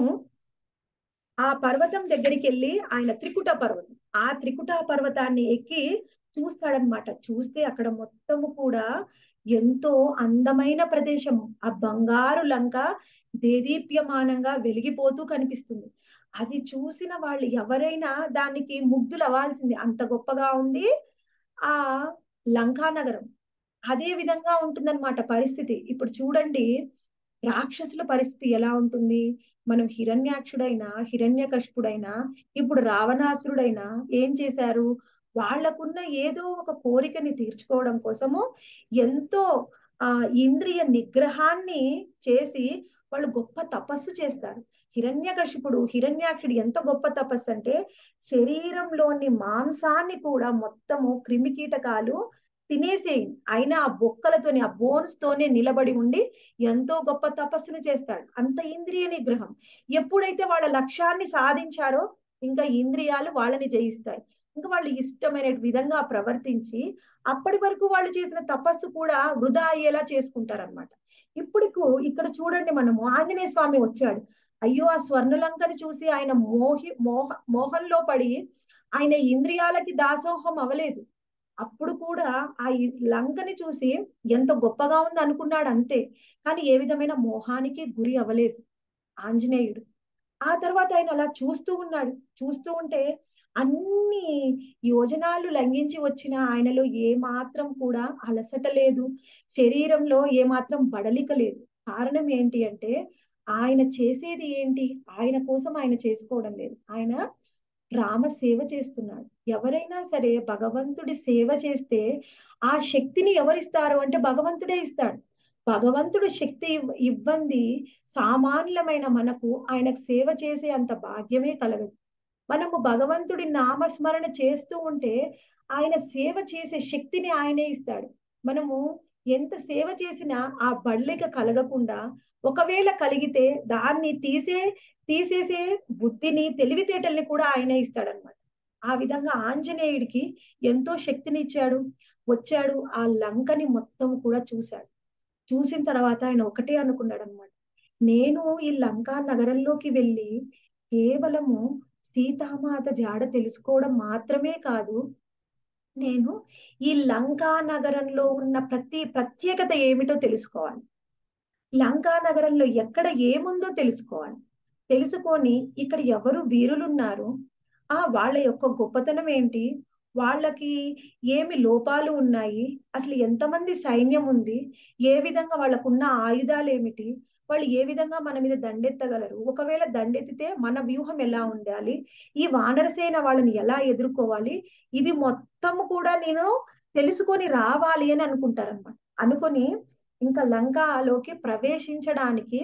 A: ఆ పర్వతం దగ్గరికి వెళ్ళి ఆయన త్రికుట పర్వతం ఆ త్రికుట పర్వతాన్ని ఎక్కి చూస్తాడనమాట చూస్తే అక్కడ మొత్తము కూడా ఎంతో అందమైన ప్రదేశము ఆ బంగారు లంక దేదీప్యమానంగా వెలిగిపోతూ కనిపిస్తుంది అది చూసిన వాళ్ళు ఎవరైనా దానికి ముగ్ధులు అవ్వాల్సింది అంత గొప్పగా ఉంది ఆ లంకా నగరం అదే విధంగా ఉంటుందన్నమాట పరిస్థితి ఇప్పుడు చూడండి రాక్షసుల పరిస్థితి ఎలా ఉంటుంది మనం హిరణ్యాక్షుడైనా హిరణ్యకశిపుడైనా ఇప్పుడు రావణాసురుడైనా ఏం చేశారు వాళ్లకున్న ఏదో ఒక కోరికని తీర్చుకోవడం కోసము ఎంతో ఆ ఇంద్రియ నిగ్రహాన్ని చేసి వాళ్ళు గొప్ప తపస్సు చేస్తారు హిరణ్యకశిపుడు హిరణ్యాక్షుడు ఎంత గొప్ప తపస్సు అంటే శరీరంలోని మాంసాన్ని కూడా మొత్తము క్రిమికీటకాలు తినేసేయి అయినా ఆ బొక్కలతోని ఆ బోన్స్ తోనే నిలబడి ఉండి ఎంతో గొప్ప తపస్సును చేస్తాడు అంత ఇంద్రియ నిగ్రహం ఎప్పుడైతే వాళ్ళ లక్ష్యాన్ని సాధించారో ఇంకా ఇంద్రియాలు వాళ్ళని జయిస్తాయి ఇంకా వాళ్ళు ఇష్టమైన విధంగా ప్రవర్తించి అప్పటి వరకు వాళ్ళు చేసిన తపస్సు కూడా వృధా అయ్యేలా చేసుకుంటారనమాట ఇప్పుడు ఇక్కడ చూడండి మనము ఆంజనేయ స్వామి వచ్చాడు అయ్యో ఆ స్వర్ణలంకని చూసి ఆయన మోహి మోహ మోహంలో పడి ఆయన ఇంద్రియాలకి దాసోహం అవలేదు అప్పుడు కూడా ఆ లంకని చూసి ఎంత గొప్పగా ఉంది అనుకున్నాడు అంతే కానీ ఏ విధమైన మోహానికి గురి అవ్వలేదు ఆంజనేయుడు ఆ తర్వాత ఆయన అలా చూస్తూ ఉన్నాడు చూస్తూ ఉంటే అన్ని యోజనాలు లంఘించి వచ్చిన ఆయనలో ఏ మాత్రం కూడా అలసట లేదు శరీరంలో ఏ మాత్రం బడలిక లేదు కారణం ఏంటి అంటే ఆయన చేసేది ఏంటి ఆయన కోసం ఆయన చేసుకోవడం లేదు ఆయన రామ సేవ చేస్తున్నాడు ఎవరైనా సరే భగవంతుడి సేవ చేస్తే ఆ శక్తిని ఎవరిస్తారు అంటే భగవంతుడే ఇస్తాడు భగవంతుడు శక్తి ఇవ్వంది సామాన్యమైన మనకు ఆయనకు సేవ చేసే అంత భాగ్యమే కలగదు మనము భగవంతుడి నామస్మరణ చేస్తూ ఉంటే ఆయన సేవ చేసే శక్తిని ఆయనే ఇస్తాడు మనము ఎంత సేవ చేసినా ఆ బళ్ళిక కలగకుండా ఒకవేళ కలిగితే దాన్ని తీసే తీసేసే బుద్ధిని తెలివితేటల్ని కూడా ఆయనే ఇస్తాడనమాట ఆ విధంగా ఆంజనేయుడికి ఎంతో శక్తిని ఇచ్చాడు వచ్చాడు ఆ లంకని మొత్తం కూడా చూశాడు చూసిన తర్వాత ఆయన ఒకటే అనుకున్నాడు అనమాట నేను ఈ లంకా నగరంలోకి వెళ్ళి కేవలము సీతామాత జాడ తెలుసుకోవడం మాత్రమే కాదు నేను ఈ లంకా నగరంలో ఉన్న ప్రతి ప్రత్యేకత ఏమిటో తెలుసుకోవాలి లంకా నగరంలో ఎక్కడ ఏముందో తెలుసుకోవాలి తెలుసుకొని ఇక్కడ ఎవరు వీరులున్నారు ఆ వాళ్ళ యొక్క గొప్పతనం ఏంటి వాళ్ళకి ఏమి లోపాలు ఉన్నాయి అసలు ఎంతమంది సైన్యం ఉంది ఏ విధంగా వాళ్ళకున్న ఆయుధాలు ఏమిటి వాళ్ళు ఏ విధంగా మన మీద దండెత్తగలరు ఒకవేళ దండెత్తితే మన వ్యూహం ఎలా ఉండాలి ఈ వానరసేన వాళ్ళని ఎలా ఎదుర్కోవాలి ఇది మొత్తము కూడా నేను తెలుసుకొని రావాలి అని అనుకుంటారన్నమాట అనుకొని ఇంకా లంకలోకి ప్రవేశించడానికి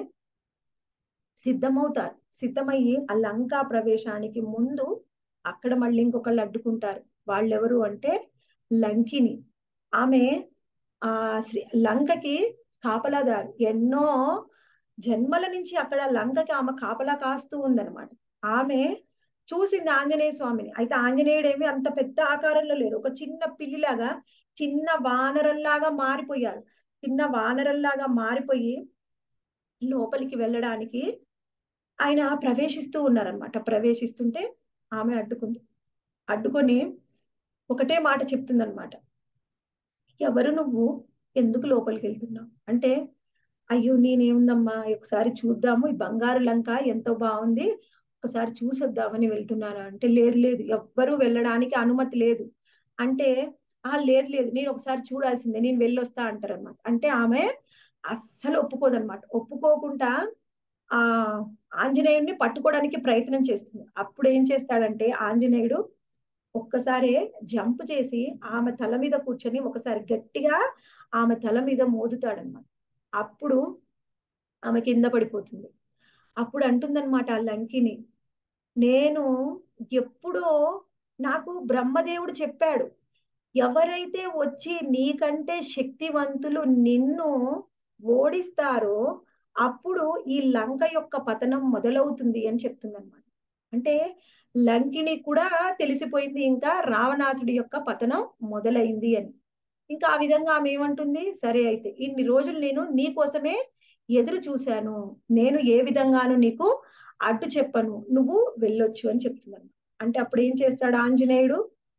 A: సిద్ధమవుతారు సిద్ధమయ్యి ఆ లంకా ప్రవేశానికి ముందు అక్కడ మళ్ళీ ఇంకొకళ్ళు అడ్డుకుంటారు వాళ్ళెవరు అంటే లంకిని ఆమె ఆ శ్రీ లంకకి కాపలాదారు ఎన్నో జన్మల నుంచి అక్కడ లంకకి ఆమె కాపలా కాస్తూ ఉందన్నమాట ఆమె చూసింది ఆంజనేయ స్వామిని అయితే ఆంజనేయుడు ఏమి అంత పెద్ద ఆకారంలో లేరు ఒక చిన్న పిల్లిలాగా చిన్న వానరంలాగా మారిపోయారు చిన్న వానరంలాగా మారిపోయి లోపలికి వెళ్ళడానికి ఆయన ప్రవేశిస్తూ ఉన్నారనమాట ప్రవేశిస్తుంటే ఆమె అడ్డుకుంది అడ్డుకొని ఒకటే మాట చెప్తుందనమాట ఎవరు నువ్వు ఎందుకు లోపలికి వెళ్తున్నావు అంటే అయ్యో నేనేముందమ్మా ఒకసారి చూద్దాము ఈ బంగారు లంక ఎంతో బాగుంది ఒకసారి చూసొద్దామని వెళ్తున్నాను అంటే లేదు లేదు ఎవ్వరూ వెళ్ళడానికి అనుమతి లేదు అంటే ఆ లేదు లేదు నేను ఒకసారి చూడాల్సిందే నేను వెళ్ళొస్తా అంటారు అనమాట అంటే ఆమె అస్సలు ఒప్పుకోదన్నమాట ఒప్పుకోకుండా ఆ ఆంజనేయుడిని పట్టుకోవడానికి ప్రయత్నం చేస్తుంది అప్పుడు ఏం చేస్తాడంటే ఆంజనేయుడు ఒక్కసారి జంప్ చేసి ఆమె తల మీద కూర్చొని ఒకసారి గట్టిగా ఆమె తల మీద మోదుతాడనమాట అప్పుడు ఆమె కింద పడిపోతుంది అప్పుడు అంటుందన్నమాట ఆ లంకిని నేను ఎప్పుడో నాకు బ్రహ్మదేవుడు చెప్పాడు ఎవరైతే వచ్చి నీకంటే శక్తివంతులు నిన్ను ఓడిస్తారో అప్పుడు ఈ లంక యొక్క పతనం మొదలవుతుంది అని చెప్తుందన్నమాట అంటే లంకిని కూడా తెలిసిపోయింది ఇంకా రావణాసుడి యొక్క పతనం మొదలైంది అని ఇంకా ఆ విధంగా ఆమె ఏమంటుంది సరే అయితే ఇన్ని రోజులు నేను నీ కోసమే ఎదురు చూశాను నేను ఏ విధంగాను నీకు అడ్డు చెప్పను నువ్వు వెళ్ళొచ్చు అని చెప్తున్నాను అంటే అప్పుడు ఏం చేస్తాడు ఆంజనేయుడు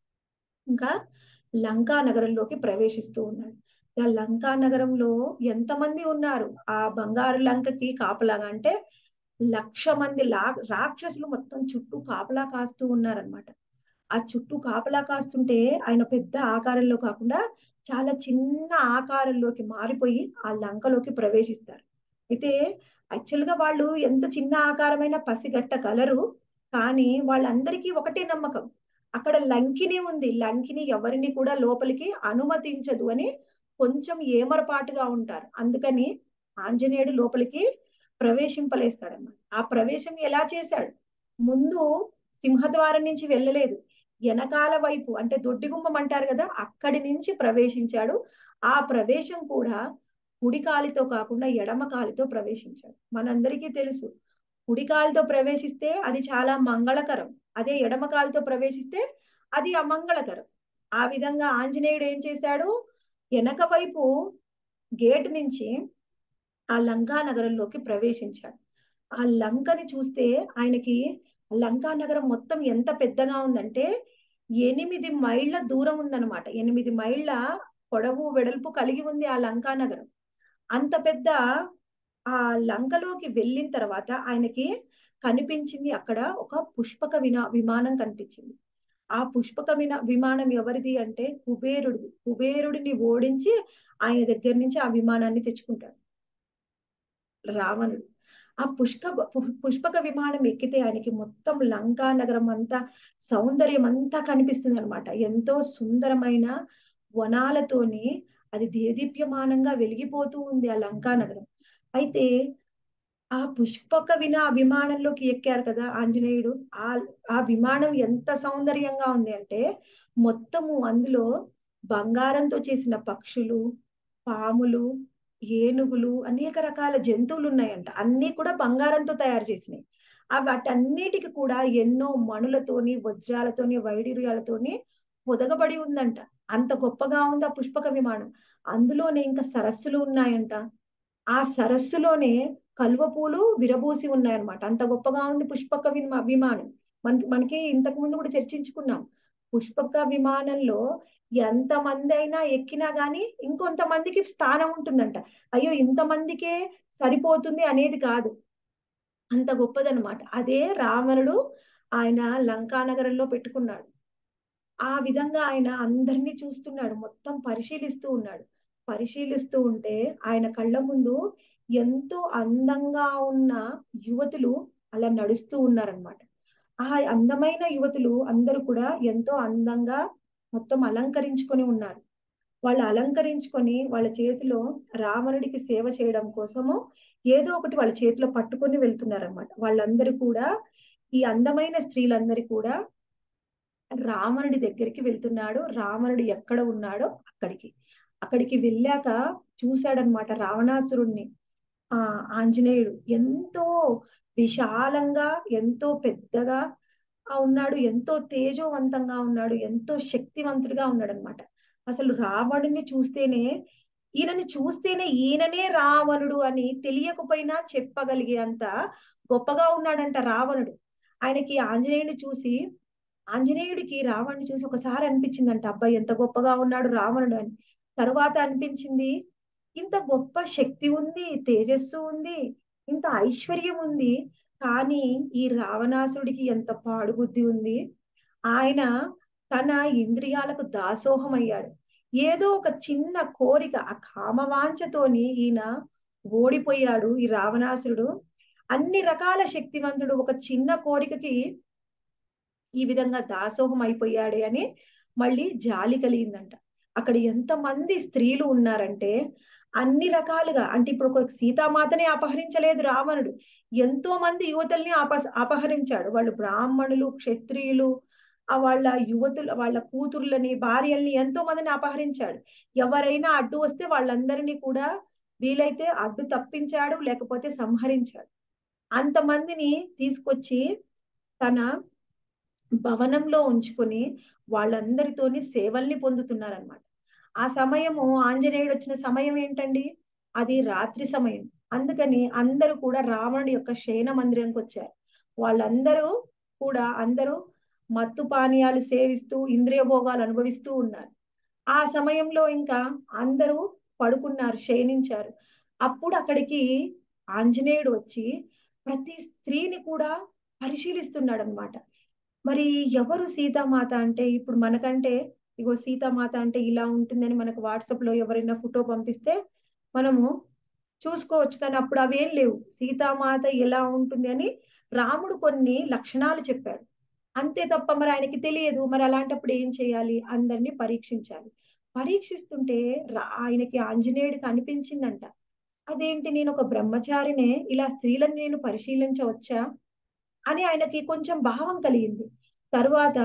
A: ఇంకా లంకా నగరంలోకి ప్రవేశిస్తూ ఉన్నాడు ఆ లంకా నగరంలో ఎంతమంది ఉన్నారు ఆ బంగారు లంకకి కాపలాగా అంటే లక్ష మంది లా రాక్షసులు మొత్తం చుట్టూ కాపలా కాస్తూ ఉన్నారనమాట ఆ చుట్టూ కాపలా కాస్తుంటే ఆయన పెద్ద ఆకారంలో కాకుండా చాలా చిన్న ఆకారంలోకి మారిపోయి ఆ లంకలోకి ప్రవేశిస్తారు అయితే యాక్చువల్ గా వాళ్ళు ఎంత చిన్న ఆకారమైన పసిగట్టగలరు కానీ వాళ్ళందరికీ ఒకటే నమ్మకం అక్కడ లంకిని ఉంది లంకిని ఎవరిని కూడా లోపలికి అనుమతించదు అని కొంచెం ఏమరపాటుగా ఉంటారు అందుకని ఆంజనేయుడు లోపలికి ప్రవేశింపలేస్తాడన్నమాట ఆ ప్రవేశం ఎలా చేశాడు ముందు సింహద్వారం నుంచి వెళ్ళలేదు వెనకాల వైపు అంటే దొడ్డిగుమ్మం అంటారు కదా అక్కడి నుంచి ప్రవేశించాడు ఆ ప్రవేశం కూడా కుడి కాలితో కాకుండా ఎడమ కాలితో ప్రవేశించాడు మనందరికీ తెలుసు కుడి కాలితో ప్రవేశిస్తే అది చాలా మంగళకరం అదే ఎడమ కాలితో ప్రవేశిస్తే అది అమంగళకరం ఆ విధంగా ఆంజనేయుడు ఏం చేశాడు వెనక వైపు గేట్ నుంచి ఆ లంకా నగరంలోకి ప్రవేశించాడు ఆ లంకని చూస్తే ఆయనకి లంకా నగరం మొత్తం ఎంత పెద్దగా ఉందంటే ఎనిమిది మైళ్ళ దూరం ఉందన్నమాట ఎనిమిది మైళ్ళ పొడవు వెడల్పు కలిగి ఉంది ఆ లంకా నగరం అంత పెద్ద ఆ లంకలోకి వెళ్ళిన తర్వాత ఆయనకి కనిపించింది అక్కడ ఒక పుష్పక వినా విమానం కనిపించింది ఆ పుష్పక వినా విమానం ఎవరిది అంటే కుబేరుడిది కుబేరుడిని ఓడించి ఆయన దగ్గర నుంచి ఆ విమానాన్ని తెచ్చుకుంటాడు రావణుడు ఆ పుష్క పుష్పక విమానం ఎక్కితే ఆయనకి మొత్తం లంకా నగరం అంతా సౌందర్యం అంతా కనిపిస్తుంది అనమాట ఎంతో సుందరమైన వనాలతోని అది దేదీప్యమానంగా వెలిగిపోతూ ఉంది ఆ లంకా నగరం అయితే ఆ పుష్పక వినా విమానంలోకి ఎక్కారు కదా ఆంజనేయుడు ఆ ఆ విమానం ఎంత సౌందర్యంగా ఉంది అంటే మొత్తము అందులో బంగారంతో చేసిన పక్షులు పాములు ఏనుగులు అనేక రకాల జంతువులు ఉన్నాయంట అన్ని కూడా బంగారంతో తయారు చేసినాయి ఆ వాటన్నిటికి కూడా ఎన్నో మణులతోని వజ్రాలతోని వైడూర్యాలతోని పొదగబడి ఉందంట అంత గొప్పగా ఉంది ఆ పుష్పక విమానం అందులోనే ఇంకా సరస్సులు ఉన్నాయంట ఆ సరస్సులోనే కలువ పూలు విరబూసి ఉన్నాయన్నమాట అంత గొప్పగా ఉంది పుష్పక విమా విమానం మనకి మనకి ఇంతకు ముందు కూడా చర్చించుకున్నాం పుష్పక విమానంలో ఎంత మంది అయినా ఎక్కినా గానీ ఇంకొంతమందికి స్థానం ఉంటుందంట అయ్యో ఇంతమందికే సరిపోతుంది అనేది కాదు అంత గొప్పదనమాట అదే రావణుడు ఆయన లంకా నగరంలో పెట్టుకున్నాడు ఆ విధంగా ఆయన అందరినీ చూస్తున్నాడు మొత్తం పరిశీలిస్తూ ఉన్నాడు పరిశీలిస్తూ ఉంటే ఆయన కళ్ళ ముందు ఎంతో అందంగా ఉన్న యువతులు అలా నడుస్తూ ఉన్నారనమాట ఆ అందమైన యువతులు అందరూ కూడా ఎంతో అందంగా మొత్తం అలంకరించుకొని ఉన్నారు వాళ్ళు అలంకరించుకొని వాళ్ళ చేతిలో రావణుడికి సేవ చేయడం కోసము ఏదో ఒకటి వాళ్ళ చేతిలో పట్టుకొని వెళ్తున్నారనమాట వాళ్ళందరూ కూడా ఈ అందమైన స్త్రీలందరూ కూడా రావణుడి దగ్గరికి వెళ్తున్నాడు రావణుడు ఎక్కడ ఉన్నాడో అక్కడికి అక్కడికి వెళ్ళాక చూశాడనమాట రావణాసురుణ్ణి ఆ ఆంజనేయుడు ఎంతో విశాలంగా ఎంతో పెద్దగా ఉన్నాడు ఎంతో తేజోవంతంగా ఉన్నాడు ఎంతో శక్తివంతుడిగా ఉన్నాడు అనమాట అసలు రావణుని చూస్తేనే ఈయనని చూస్తేనే ఈయననే రావణుడు అని తెలియకపోయినా చెప్పగలిగే అంత గొప్పగా ఉన్నాడంట రావణుడు ఆయనకి ఆంజనేయుని చూసి ఆంజనేయుడికి రావణుని చూసి ఒకసారి అనిపించిందంట అబ్బాయి ఎంత గొప్పగా ఉన్నాడు రావణుడు అని తరువాత అనిపించింది ఇంత గొప్ప శక్తి ఉంది తేజస్సు ఉంది ఇంత ఐశ్వర్యం ఉంది కానీ ఈ రావణాసుడికి ఎంత పాడుబుద్ధి ఉంది ఆయన తన ఇంద్రియాలకు దాసోహం అయ్యాడు ఏదో ఒక చిన్న కోరిక ఆ కామవాంఛతోని ఈయన ఓడిపోయాడు ఈ రావణాసురుడు అన్ని రకాల శక్తివంతుడు ఒక చిన్న కోరికకి ఈ విధంగా దాసోహం అయిపోయాడే అని మళ్ళీ జాలి కలిగిందంట అక్కడ ఎంతమంది స్త్రీలు ఉన్నారంటే అన్ని రకాలుగా అంటే ఇప్పుడు ఒక సీతామాతనే అపహరించలేదు రావణుడు ఎంతో మంది యువతల్ని అప అపహరించాడు వాళ్ళు బ్రాహ్మణులు క్షత్రియులు ఆ వాళ్ళ యువతులు వాళ్ళ కూతుర్లని భార్యల్ని ఎంతో మందిని అపహరించాడు ఎవరైనా అడ్డు వస్తే వాళ్ళందరినీ కూడా వీలైతే అడ్డు తప్పించాడు లేకపోతే సంహరించాడు అంతమందిని తీసుకొచ్చి తన భవనంలో ఉంచుకొని వాళ్ళందరితోని సేవల్ని పొందుతున్నారనమాట ఆ సమయము ఆంజనేయుడు వచ్చిన సమయం ఏంటండి అది రాత్రి సమయం అందుకని అందరూ కూడా రావణుడి యొక్క శయన మందిరంకి వచ్చారు వాళ్ళందరూ కూడా అందరూ మత్తు పానీయాలు సేవిస్తూ ఇంద్రియ భోగాలు అనుభవిస్తూ ఉన్నారు ఆ సమయంలో ఇంకా అందరూ పడుకున్నారు శయనించారు అప్పుడు అక్కడికి ఆంజనేయుడు వచ్చి ప్రతి స్త్రీని కూడా పరిశీలిస్తున్నాడు అనమాట మరి ఎవరు సీతామాత అంటే ఇప్పుడు మనకంటే ఇగో సీతామాత అంటే ఇలా ఉంటుందని మనకు వాట్సాప్ లో ఎవరైనా ఫోటో పంపిస్తే మనము చూసుకోవచ్చు కానీ అప్పుడు అవేం లేవు సీతామాత ఎలా ఉంటుంది అని రాముడు కొన్ని లక్షణాలు చెప్పాడు అంతే తప్ప మరి ఆయనకి తెలియదు మరి అలాంటప్పుడు ఏం చేయాలి అందరినీ పరీక్షించాలి పరీక్షిస్తుంటే ఆయనకి ఆంజనేయుడికి అనిపించిందంట అదేంటి నేను ఒక బ్రహ్మచారినే ఇలా స్త్రీలను నేను పరిశీలించవచ్చా అని ఆయనకి కొంచెం భావం కలిగింది తరువాత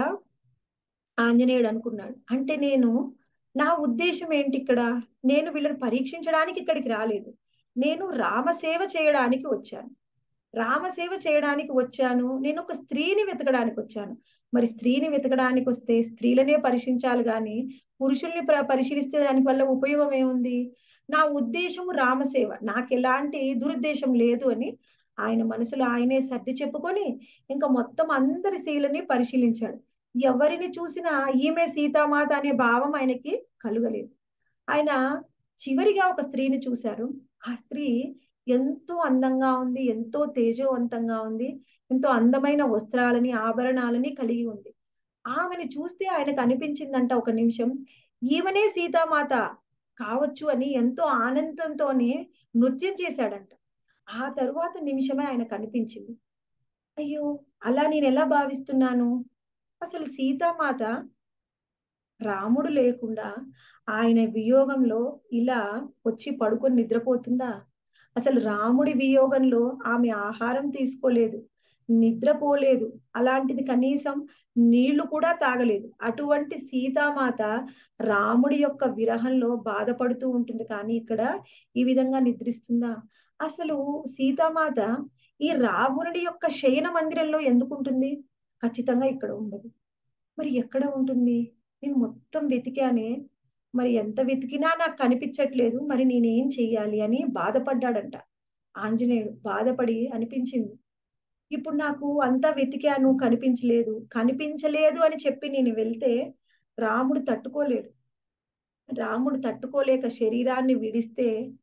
A: ఆంజనేయుడు అనుకున్నాడు అంటే నేను నా ఉద్దేశం ఏంటి ఇక్కడ నేను వీళ్ళని పరీక్షించడానికి ఇక్కడికి రాలేదు నేను రామసేవ చేయడానికి వచ్చాను రామసేవ చేయడానికి వచ్చాను నేను ఒక స్త్రీని వెతకడానికి వచ్చాను మరి స్త్రీని వెతకడానికి వస్తే స్త్రీలనే పరిశీలించాలి కానీ పురుషుల్ని పరిశీలిస్తే దాని వల్ల ఉపయోగం ఏముంది నా ఉద్దేశము రామసేవ నాకు ఎలాంటి దురుద్దేశం లేదు అని ఆయన మనసులో ఆయనే సర్ది చెప్పుకొని ఇంకా మొత్తం అందరి శీలని పరిశీలించాడు ఎవరిని చూసినా ఈమె సీతామాత అనే భావం ఆయనకి కలుగలేదు ఆయన చివరిగా ఒక స్త్రీని చూశారు ఆ స్త్రీ ఎంతో అందంగా ఉంది ఎంతో తేజోవంతంగా ఉంది ఎంతో అందమైన వస్త్రాలని ఆభరణాలని కలిగి ఉంది ఆమెను చూస్తే ఆయనకు అనిపించిందంట ఒక నిమిషం ఈమెనే సీతామాత కావచ్చు అని ఎంతో ఆనందంతోనే నృత్యం చేశాడంట ఆ తరువాత నిమిషమే ఆయనకు అనిపించింది అయ్యో అలా నేను ఎలా భావిస్తున్నాను అసలు సీతామాత రాముడు లేకుండా ఆయన వియోగంలో ఇలా వచ్చి పడుకొని నిద్రపోతుందా అసలు రాముడి వియోగంలో ఆమె ఆహారం తీసుకోలేదు నిద్రపోలేదు అలాంటిది కనీసం నీళ్లు కూడా తాగలేదు అటువంటి సీతామాత రాముడి యొక్క విరహంలో బాధపడుతూ ఉంటుంది కానీ ఇక్కడ ఈ విధంగా నిద్రిస్తుందా అసలు సీతామాత ఈ రావణుడి యొక్క శయన మందిరంలో ఎందుకు ఉంటుంది ఖచ్చితంగా ఇక్కడ ఉండదు మరి ఎక్కడ ఉంటుంది నేను మొత్తం వెతికానే మరి ఎంత వెతికినా నాకు కనిపించట్లేదు మరి నేనేం చెయ్యాలి అని బాధపడ్డాడంట ఆంజనేయుడు బాధపడి అనిపించింది ఇప్పుడు నాకు అంతా వెతికాను కనిపించలేదు కనిపించలేదు అని చెప్పి నేను వెళ్తే రాముడు తట్టుకోలేడు రాముడు తట్టుకోలేక శరీరాన్ని విడిస్తే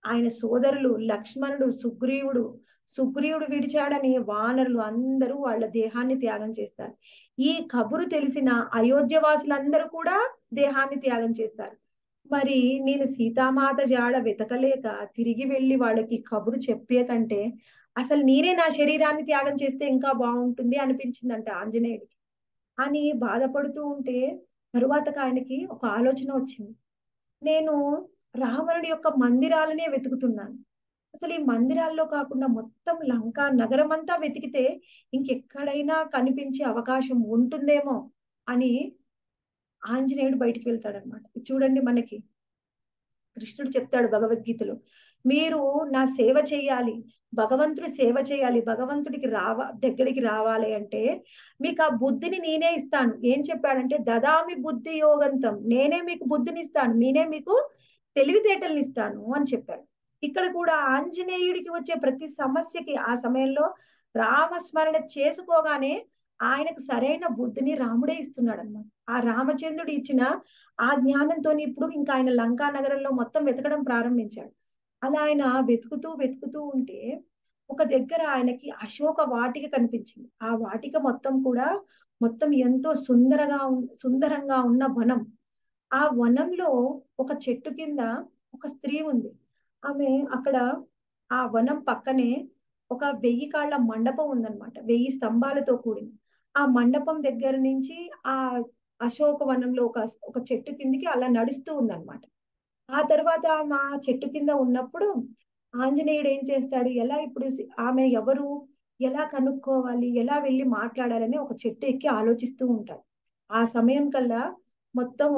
A: ఆయన సోదరులు లక్ష్మణుడు సుగ్రీవుడు సుగ్రీవుడు విడిచాడని వానరులు అందరూ వాళ్ళ దేహాన్ని త్యాగం చేస్తారు ఈ కబురు తెలిసిన అయోధ్య వాసులందరూ కూడా దేహాన్ని త్యాగం చేస్తారు మరి నేను సీతామాత జాడ వెతకలేక తిరిగి వెళ్ళి వాళ్ళకి కబురు చెప్పే కంటే అసలు నేనే నా శరీరాన్ని త్యాగం చేస్తే ఇంకా బాగుంటుంది అనిపించిందంట ఆంజనేయుడికి అని బాధపడుతూ ఉంటే తరువాతకు ఆయనకి ఒక ఆలోచన వచ్చింది నేను రావణుడి యొక్క మందిరాలనే వెతుకుతున్నాను అసలు ఈ మందిరాల్లో కాకుండా మొత్తం లంక నగరం అంతా వెతికితే ఇంకెక్కడైనా కనిపించే అవకాశం ఉంటుందేమో అని ఆంజనేయుడు బయటికి వెళ్తాడనమాట చూడండి మనకి కృష్ణుడు చెప్తాడు భగవద్గీతలో మీరు నా సేవ చేయాలి భగవంతుడి సేవ చేయాలి భగవంతుడికి రావ దగ్గరికి రావాలి అంటే మీకు ఆ బుద్ధిని నేనే ఇస్తాను ఏం చెప్పాడంటే దదామి బుద్ధి యోగంతం నేనే మీకు బుద్ధిని ఇస్తాను నేనే మీకు తెలివితేటల్ని ఇస్తాను అని చెప్పాడు ఇక్కడ కూడా ఆంజనేయుడికి వచ్చే ప్రతి సమస్యకి ఆ సమయంలో రామస్మరణ చేసుకోగానే ఆయనకు సరైన బుద్ధిని రాముడే ఇస్తున్నాడు అనమాట ఆ రామచంద్రుడు ఇచ్చిన ఆ జ్ఞానంతో ఇప్పుడు ఇంకా ఆయన లంకా నగరంలో మొత్తం వెతకడం ప్రారంభించాడు అలా ఆయన వెతుకుతూ వెతుకుతూ ఉంటే ఒక దగ్గర ఆయనకి అశోక వాటిక కనిపించింది ఆ వాటిక మొత్తం కూడా మొత్తం ఎంతో సుందరగా సుందరంగా ఉన్న వనం ఆ వనంలో ఒక చెట్టు కింద ఒక స్త్రీ ఉంది ఆమె అక్కడ ఆ వనం పక్కనే ఒక వెయ్యి కాళ్ళ మండపం ఉందన్నమాట వెయ్యి స్తంభాలతో కూడింది ఆ మండపం దగ్గర నుంచి ఆ అశోక వనంలో ఒక ఒక చెట్టు కిందికి అలా నడుస్తూ ఉందన్నమాట ఆ తర్వాత మా చెట్టు కింద ఉన్నప్పుడు ఆంజనేయుడు ఏం చేస్తాడు ఎలా ఇప్పుడు ఆమె ఎవరు ఎలా కనుక్కోవాలి ఎలా వెళ్ళి మాట్లాడాలని ఒక చెట్టు ఎక్కి ఆలోచిస్తూ ఉంటాడు ఆ సమయం కల్లా మొత్తము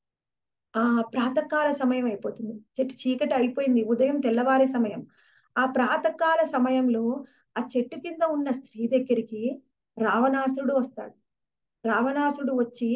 A: ఆ ప్రాతకాల సమయం అయిపోతుంది చెట్టు చీకటి అయిపోయింది ఉదయం తెల్లవారే సమయం ఆ ప్రాతకాల సమయంలో ఆ చెట్టు కింద ఉన్న స్త్రీ దగ్గరికి రావణాసుడు వస్తాడు రావణాసుడు వచ్చి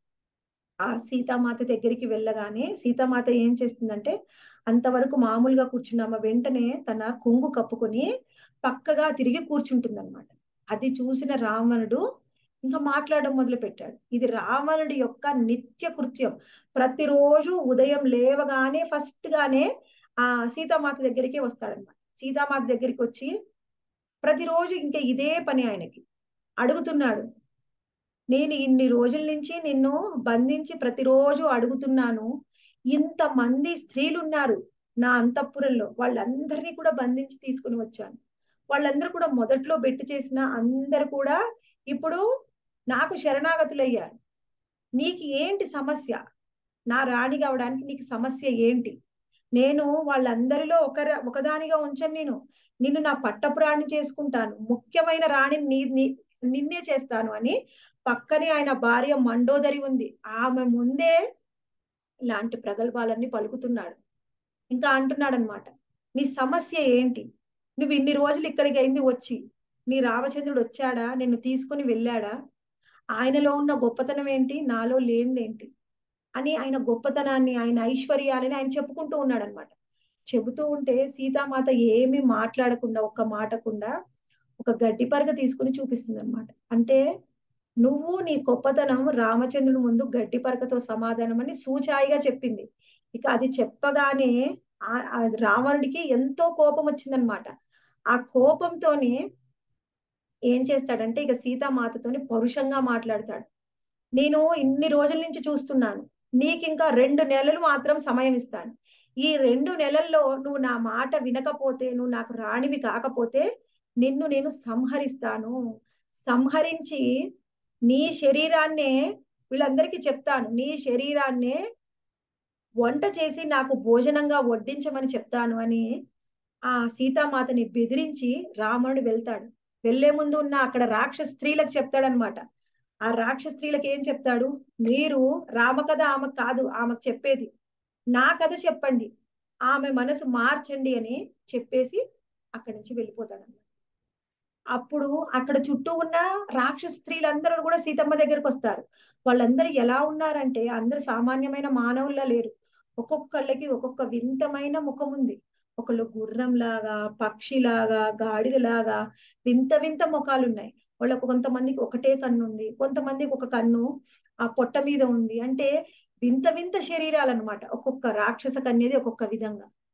A: ఆ సీతామాత దగ్గరికి వెళ్ళగానే సీతామాత ఏం చేస్తుందంటే అంతవరకు మామూలుగా కూర్చున్నామ వెంటనే తన కొంగు కప్పుకొని పక్కగా తిరిగి కూర్చుంటుంది అనమాట అది చూసిన రావణుడు ఇంకా మాట్లాడడం మొదలు పెట్టాడు ఇది రావణుడి యొక్క నిత్య కృత్యం ప్రతిరోజు ఉదయం లేవగానే ఫస్ట్ గానే ఆ సీతామాత దగ్గరికి వస్తాడనమాట సీతామాత దగ్గరికి వచ్చి ప్రతిరోజు ఇంకా ఇదే పని ఆయనకి అడుగుతున్నాడు నేను ఇన్ని రోజుల నుంచి నిన్ను బంధించి ప్రతిరోజు అడుగుతున్నాను ఇంతమంది స్త్రీలు ఉన్నారు నా అంతఃపురంలో వాళ్ళందరినీ కూడా బంధించి తీసుకుని వచ్చాను వాళ్ళందరూ కూడా మొదట్లో బెట్టు చేసిన అందరు కూడా ఇప్పుడు నాకు శరణాగతులయ్యారు నీకు ఏంటి సమస్య నా రాణి కావడానికి నీకు సమస్య ఏంటి నేను వాళ్ళందరిలో ఒక ఒకదానిగా ఉంచను నేను నిన్ను నా పట్టపురాణి చేసుకుంటాను ముఖ్యమైన రాణిని నీ నిన్నే చేస్తాను అని పక్కనే ఆయన భార్య మండోదరి ఉంది ఆమె ముందే ఇలాంటి ప్రగల్భాలన్నీ పలుకుతున్నాడు ఇంకా అంటున్నాడు అనమాట నీ సమస్య ఏంటి నువ్వు ఇన్ని రోజులు ఇక్కడికి అయింది వచ్చి నీ రామచంద్రుడు వచ్చాడా నిన్ను తీసుకుని వెళ్ళాడా ఆయనలో ఉన్న గొప్పతనం ఏంటి నాలో లేనిదేంటి అని ఆయన గొప్పతనాన్ని ఆయన ఐశ్వర్యాలని ఆయన చెప్పుకుంటూ ఉన్నాడు అనమాట చెబుతూ ఉంటే సీతామాత ఏమీ మాట్లాడకుండా ఒక్క మాటకుండా ఒక గడ్డి పరగ తీసుకుని చూపిస్తుంది అనమాట అంటే నువ్వు నీ గొప్పతనం రామచంద్రుని ముందు గడ్డి పరకతో సమాధానం అని సూచాయిగా చెప్పింది ఇక అది చెప్పగానే ఆ రావణుడికి ఎంతో కోపం వచ్చిందనమాట ఆ కోపంతోనే ఏం చేస్తాడంటే ఇక సీతామాతతోని పరుషంగా మాట్లాడతాడు నేను ఇన్ని రోజుల నుంచి చూస్తున్నాను నీకు ఇంకా రెండు నెలలు మాత్రం సమయం ఇస్తాను ఈ రెండు నెలల్లో నువ్వు నా మాట వినకపోతే నువ్వు నాకు రాణివి కాకపోతే నిన్ను నేను సంహరిస్తాను సంహరించి నీ శరీరాన్నే వీళ్ళందరికీ చెప్తాను నీ శరీరాన్నే వంట చేసి నాకు భోజనంగా వడ్డించమని చెప్తాను అని ఆ సీతామాతని బెదిరించి రాముడు వెళ్తాడు వెళ్లే ముందు ఉన్న అక్కడ రాక్షస స్త్రీలకు చెప్తాడనమాట ఆ రాక్షస స్త్రీలకు ఏం చెప్తాడు మీరు రామకథ ఆమెకు కాదు ఆమెకు చెప్పేది నా కథ చెప్పండి ఆమె మనసు మార్చండి అని చెప్పేసి అక్కడి నుంచి వెళ్ళిపోతాడు అప్పుడు అక్కడ చుట్టూ ఉన్న రాక్షస స్త్రీలందరూ కూడా సీతమ్మ దగ్గరకు వస్తారు వాళ్ళందరూ ఎలా ఉన్నారంటే అందరు సామాన్యమైన మానవుల్లా లేరు ఒక్కొక్కళ్ళకి ఒక్కొక్క వింతమైన ముఖం ఉంది ఒకళ్ళు గుర్రంలాగా పక్షిలాగా గాడిదలాగా వింత వింత ముఖాలు ఉన్నాయి వాళ్ళకు కొంతమందికి ఒకటే కన్ను ఉంది కొంతమందికి ఒక కన్ను ఆ పొట్ట మీద ఉంది అంటే వింత వింత శరీరాలు అనమాట ఒక్కొక్క రాక్షస కన్యది ఒక్కొక్క విధంగా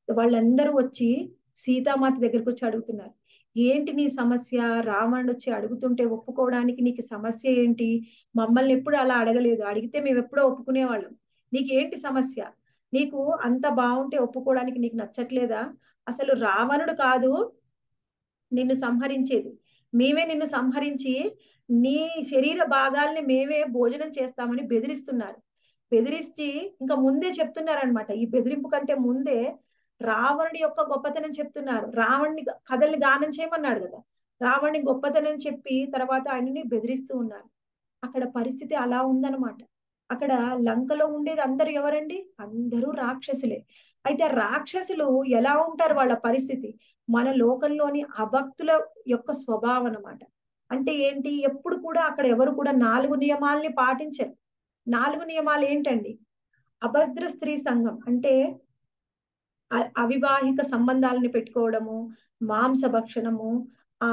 A: వాళ్ళందరూ వచ్చి సీతామాత దగ్గరికి వచ్చి అడుగుతున్నారు ఏంటి నీ సమస్య రావణుడు వచ్చి అడుగుతుంటే ఒప్పుకోవడానికి నీకు సమస్య ఏంటి మమ్మల్ని ఎప్పుడు అలా అడగలేదు అడిగితే మేము ఎప్పుడో ఒప్పుకునేవాళ్ళం నీకు ఏంటి సమస్య నీకు అంత బాగుంటే ఒప్పుకోవడానికి నీకు నచ్చట్లేదా అసలు రావణుడు కాదు నిన్ను సంహరించేది మేమే నిన్ను సంహరించి నీ శరీర భాగాల్ని మేమే భోజనం చేస్తామని బెదిరిస్తున్నారు బెదిరించి ఇంకా ముందే చెప్తున్నారనమాట ఈ బెదిరింపు కంటే ముందే రావణుడి యొక్క గొప్పతనం చెప్తున్నారు రావణ్ణి కథల్ని గానం చేయమన్నాడు కదా రావణ్ణి గొప్పతనం చెప్పి తర్వాత ఆయనని బెదిరిస్తూ ఉన్నారు అక్కడ పరిస్థితి అలా ఉందన్నమాట అక్కడ లంకలో ఉండేది అందరు ఎవరండి అందరూ రాక్షసులే అయితే రాక్షసులు ఎలా ఉంటారు వాళ్ళ పరిస్థితి మన లోకంలోని అభక్తుల యొక్క స్వభావం అన్నమాట అంటే ఏంటి ఎప్పుడు కూడా అక్కడ ఎవరు కూడా నాలుగు నియమాల్ని పాటించరు నాలుగు నియమాలు ఏంటండి అభద్ర స్త్రీ సంఘం అంటే అ- అవివాహిక సంబంధాలను పెట్టుకోవడము మాంస భక్షణము ఆ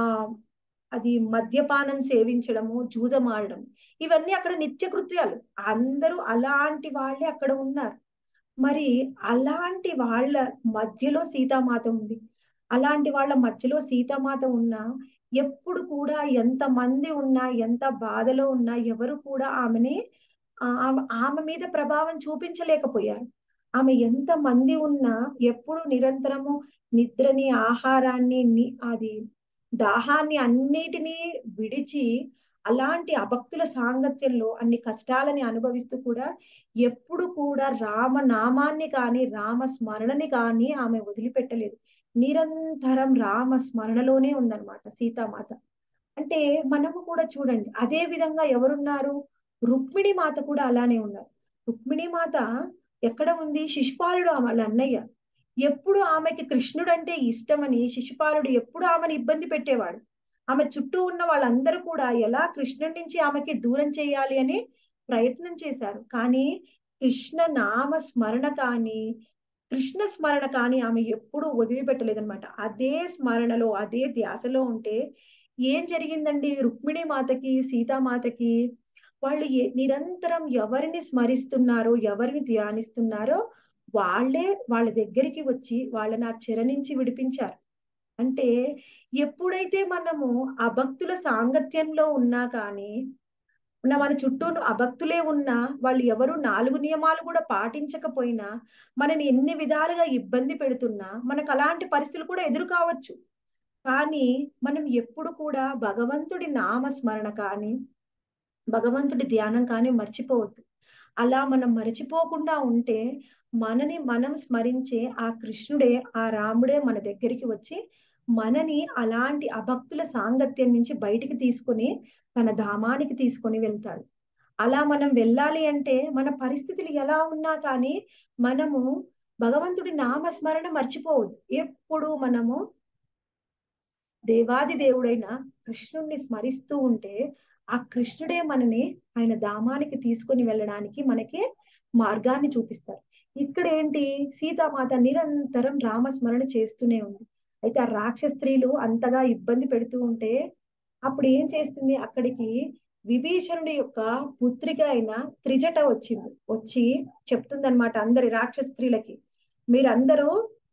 A: అది మద్యపానం సేవించడము జూదమాడడం ఇవన్నీ అక్కడ నిత్య కృత్యాలు అందరూ అలాంటి వాళ్ళే అక్కడ ఉన్నారు మరి అలాంటి వాళ్ళ మధ్యలో సీతామాత ఉంది అలాంటి వాళ్ళ మధ్యలో సీతామాత ఉన్నా ఎప్పుడు కూడా ఎంత మంది ఉన్నా ఎంత బాధలో ఉన్నా ఎవరు కూడా ఆమెని ఆ- ఆమె- ఆమె మీద ప్రభావం చూపించలేకపోయారు ఆమె ఎంత మంది ఉన్నా ఎప్పుడు నిరంతరము నిద్రని ఆహారాన్ని ని- అది దాహాన్ని అన్నిటినీ విడిచి అలాంటి అభక్తుల సాంగత్యంలో అన్ని కష్టాలని అనుభవిస్తూ కూడా ఎప్పుడు కూడా రామనామాన్ని కానీ రామ స్మరణని కానీ ఆమె వదిలిపెట్టలేదు నిరంతరం రామ స్మరణలోనే ఉందన్నమాట సీతామాత అంటే మనము కూడా చూడండి అదే విధంగా ఎవరున్నారు రుక్మిణి మాత కూడా అలానే ఉన్నారు రుక్మిణి మాత ఎక్కడ ఉంది శిశుపాలుడు ఆమె వాళ్ళ అన్నయ్య ఎప్పుడు ఆమెకి కృష్ణుడు అంటే ఇష్టమని శిశుపాలుడు ఎప్పుడు ఆమెను ఇబ్బంది పెట్టేవాడు ఆమె చుట్టూ ఉన్న వాళ్ళందరూ కూడా ఎలా కృష్ణుడి నుంచి ఆమెకి దూరం చేయాలి అని ప్రయత్నం చేశారు కానీ కృష్ణ నామ స్మరణ కానీ కృష్ణ స్మరణ కానీ ఆమె ఎప్పుడూ వదిలిపెట్టలేదన్నమాట అదే స్మరణలో అదే ధ్యాసలో ఉంటే ఏం జరిగిందండి రుక్మిణి మాతకి సీతామాతకి వాళ్ళు ఏ- నిరంతరం ఎవరిని స్మరిస్తున్నారో ఎవరిని ధ్యానిస్తున్నారో వాళ్ళే వాళ్ళ దగ్గరికి వచ్చి వాళ్ళని ఆ చెర నుంచి విడిపించారు అంటే ఎప్పుడైతే మనము అభక్తుల సాంగత్యంలో ఉన్నా కానీ ఉన్న మన చుట్టూ అభక్తులే ఉన్నా వాళ్ళు ఎవరు నాలుగు నియమాలు కూడా పాటించకపోయినా మనని ఎన్ని విధాలుగా ఇబ్బంది పెడుతున్నా మనకు అలాంటి పరిస్థితులు కూడా ఎదురు కావచ్చు కానీ మనం ఎప్పుడు కూడా భగవంతుడి నామస్మరణ కానీ భగవంతుడి ధ్యానం కానీ మర్చిపోవద్దు అలా మనం మర్చిపోకుండా ఉంటే మనని మనం స్మరించే ఆ కృష్ణుడే ఆ రాముడే మన దగ్గరికి వచ్చి మనని అలాంటి అభక్తుల సాంగత్యం నుంచి బయటికి తీసుకొని తన ధామానికి తీసుకొని వెళ్తాడు అలా మనం వెళ్ళాలి అంటే మన పరిస్థితులు ఎలా ఉన్నా కానీ మనము భగవంతుడి నామస్మరణ మర్చిపోవద్దు ఎప్పుడు మనము దేవాది దేవుడైన కృష్ణుణ్ణి స్మరిస్తూ ఉంటే ఆ కృష్ణుడే మనని ఆయన ధామానికి తీసుకొని వెళ్ళడానికి మనకి మార్గాన్ని చూపిస్తారు ఇక్కడ ఏంటి సీతామాత నిరంతరం రామస్మరణ చేస్తూనే ఉంది అయితే ఆ రాక్షస స్త్రీలు అంతగా ఇబ్బంది పెడుతూ ఉంటే అప్పుడు ఏం చేస్తుంది అక్కడికి విభీషణుడి యొక్క పుత్రిక అయిన త్రిజట వచ్చింది వచ్చి చెప్తుందన్నమాట అందరి రాక్షస స్త్రీలకి మీరందరూ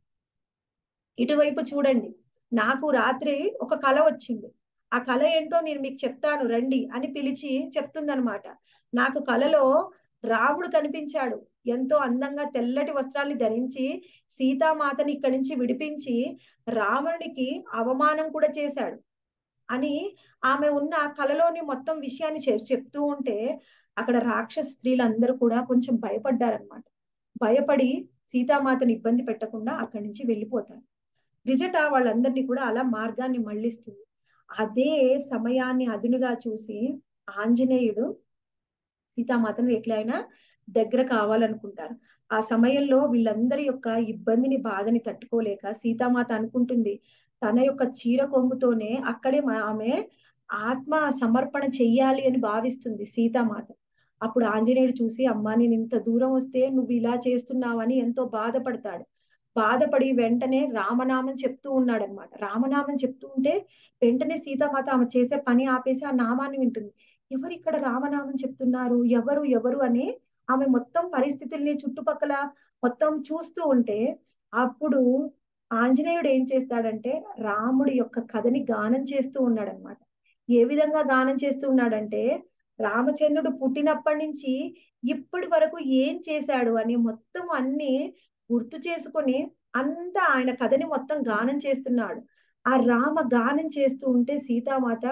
A: ఇటువైపు చూడండి నాకు రాత్రి ఒక కళ వచ్చింది ఆ కళ ఏంటో నేను మీకు చెప్తాను రండి అని పిలిచి చెప్తుందనమాట నాకు కళలో రాముడు కనిపించాడు ఎంతో అందంగా తెల్లటి వస్త్రాల్ని ధరించి సీతామాతని ఇక్కడి నుంచి విడిపించి రావణునికి అవమానం కూడా చేశాడు అని ఆమె ఉన్న కళలోని మొత్తం విషయాన్ని చె- చెప్తూ ఉంటే అక్కడ రాక్షస స్త్రీలందరూ కూడా కొంచెం భయపడ్డారనమాట భయపడి సీతామాతని ఇబ్బంది పెట్టకుండా అక్కడి నుంచి వెళ్ళిపోతారు రిజట వాళ్ళందరినీ కూడా అలా మార్గాన్ని మళ్ళిస్తుంది అదే సమయాన్ని అదునుగా చూసి ఆంజనేయుడు సీతామాతను ఎట్లయినా దగ్గర కావాలనుకుంటారు ఆ సమయంలో వీళ్ళందరి యొక్క ఇబ్బందిని బాధని తట్టుకోలేక సీతామాత అనుకుంటుంది తన యొక్క చీర కొంగుతోనే అక్కడే మ- ఆమె ఆత్మ సమర్పణ చెయ్యాలి అని భావిస్తుంది సీతామాత అప్పుడు ఆంజనేయుడు చూసి అమ్మా నేను ఇంత దూరం వస్తే నువ్వు ఇలా చేస్తున్నావని ఎంతో బాధపడతాడు బాధపడి వెంటనే రామనామం చెప్తూ ఉన్నాడు అనమాట రామనామం చెప్తూ ఉంటే వెంటనే సీతామాత ఆమె చేసే పని ఆపేసి ఆ నామాన్ని వింటుంది ఎవరు ఇక్కడ రామనామం చెప్తున్నారు ఎవరు ఎవరు అని ఆమె మొత్తం పరిస్థితుల్ని చుట్టుపక్కల మొత్తం చూస్తూ ఉంటే అప్పుడు ఆంజనేయుడు ఏం చేస్తాడంటే రాముడి యొక్క కథని గానం చేస్తూ ఉన్నాడనమాట ఏ విధంగా గానం చేస్తూ ఉన్నాడంటే రామచంద్రుడు పుట్టినప్పటి నుంచి ఇప్పటి వరకు ఏం చేశాడు అని మొత్తం అన్ని గుర్తు చేసుకొని అంతా ఆయన కథని మొత్తం గానం చేస్తున్నాడు ఆ రామ గానం చేస్తూ ఉంటే సీతామాత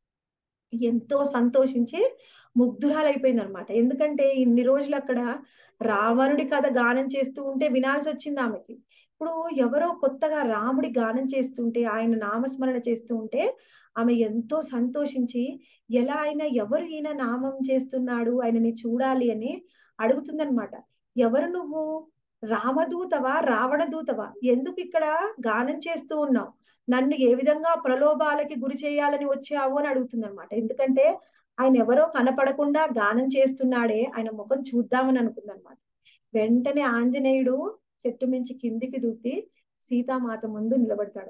A: ఎంతో సంతోషించి ముగ్ధురాలైపోయింది అనమాట ఎందుకంటే ఇన్ని రోజులు అక్కడ రావణుడి కథ గానం చేస్తూ ఉంటే వినాల్సి వచ్చింది ఆమెకి ఇప్పుడు ఎవరో కొత్తగా రాముడి గానం చేస్తుంటే ఆయన నామస్మరణ చేస్తూ ఉంటే ఆమె ఎంతో సంతోషించి ఎలా అయినా ఎవరు ఈయన నామం చేస్తున్నాడు ఆయనని చూడాలి అని అడుగుతుందన్నమాట ఎవరు నువ్వు రామదూతవా రావణ దూతవా ఎందుకు ఇక్కడ గానం చేస్తూ ఉన్నావు నన్ను ఏ విధంగా ప్రలోభాలకి గురి చేయాలని వచ్చావు అని అడుగుతుందన్నమాట ఎందుకంటే ఆయన ఎవరో కనపడకుండా గానం చేస్తున్నాడే ఆయన ముఖం చూద్దామని అనుకుందనమాట వెంటనే ఆంజనేయుడు చెట్టు మించి కిందికి దూకి సీతామాత ముందు నిలబడతాడు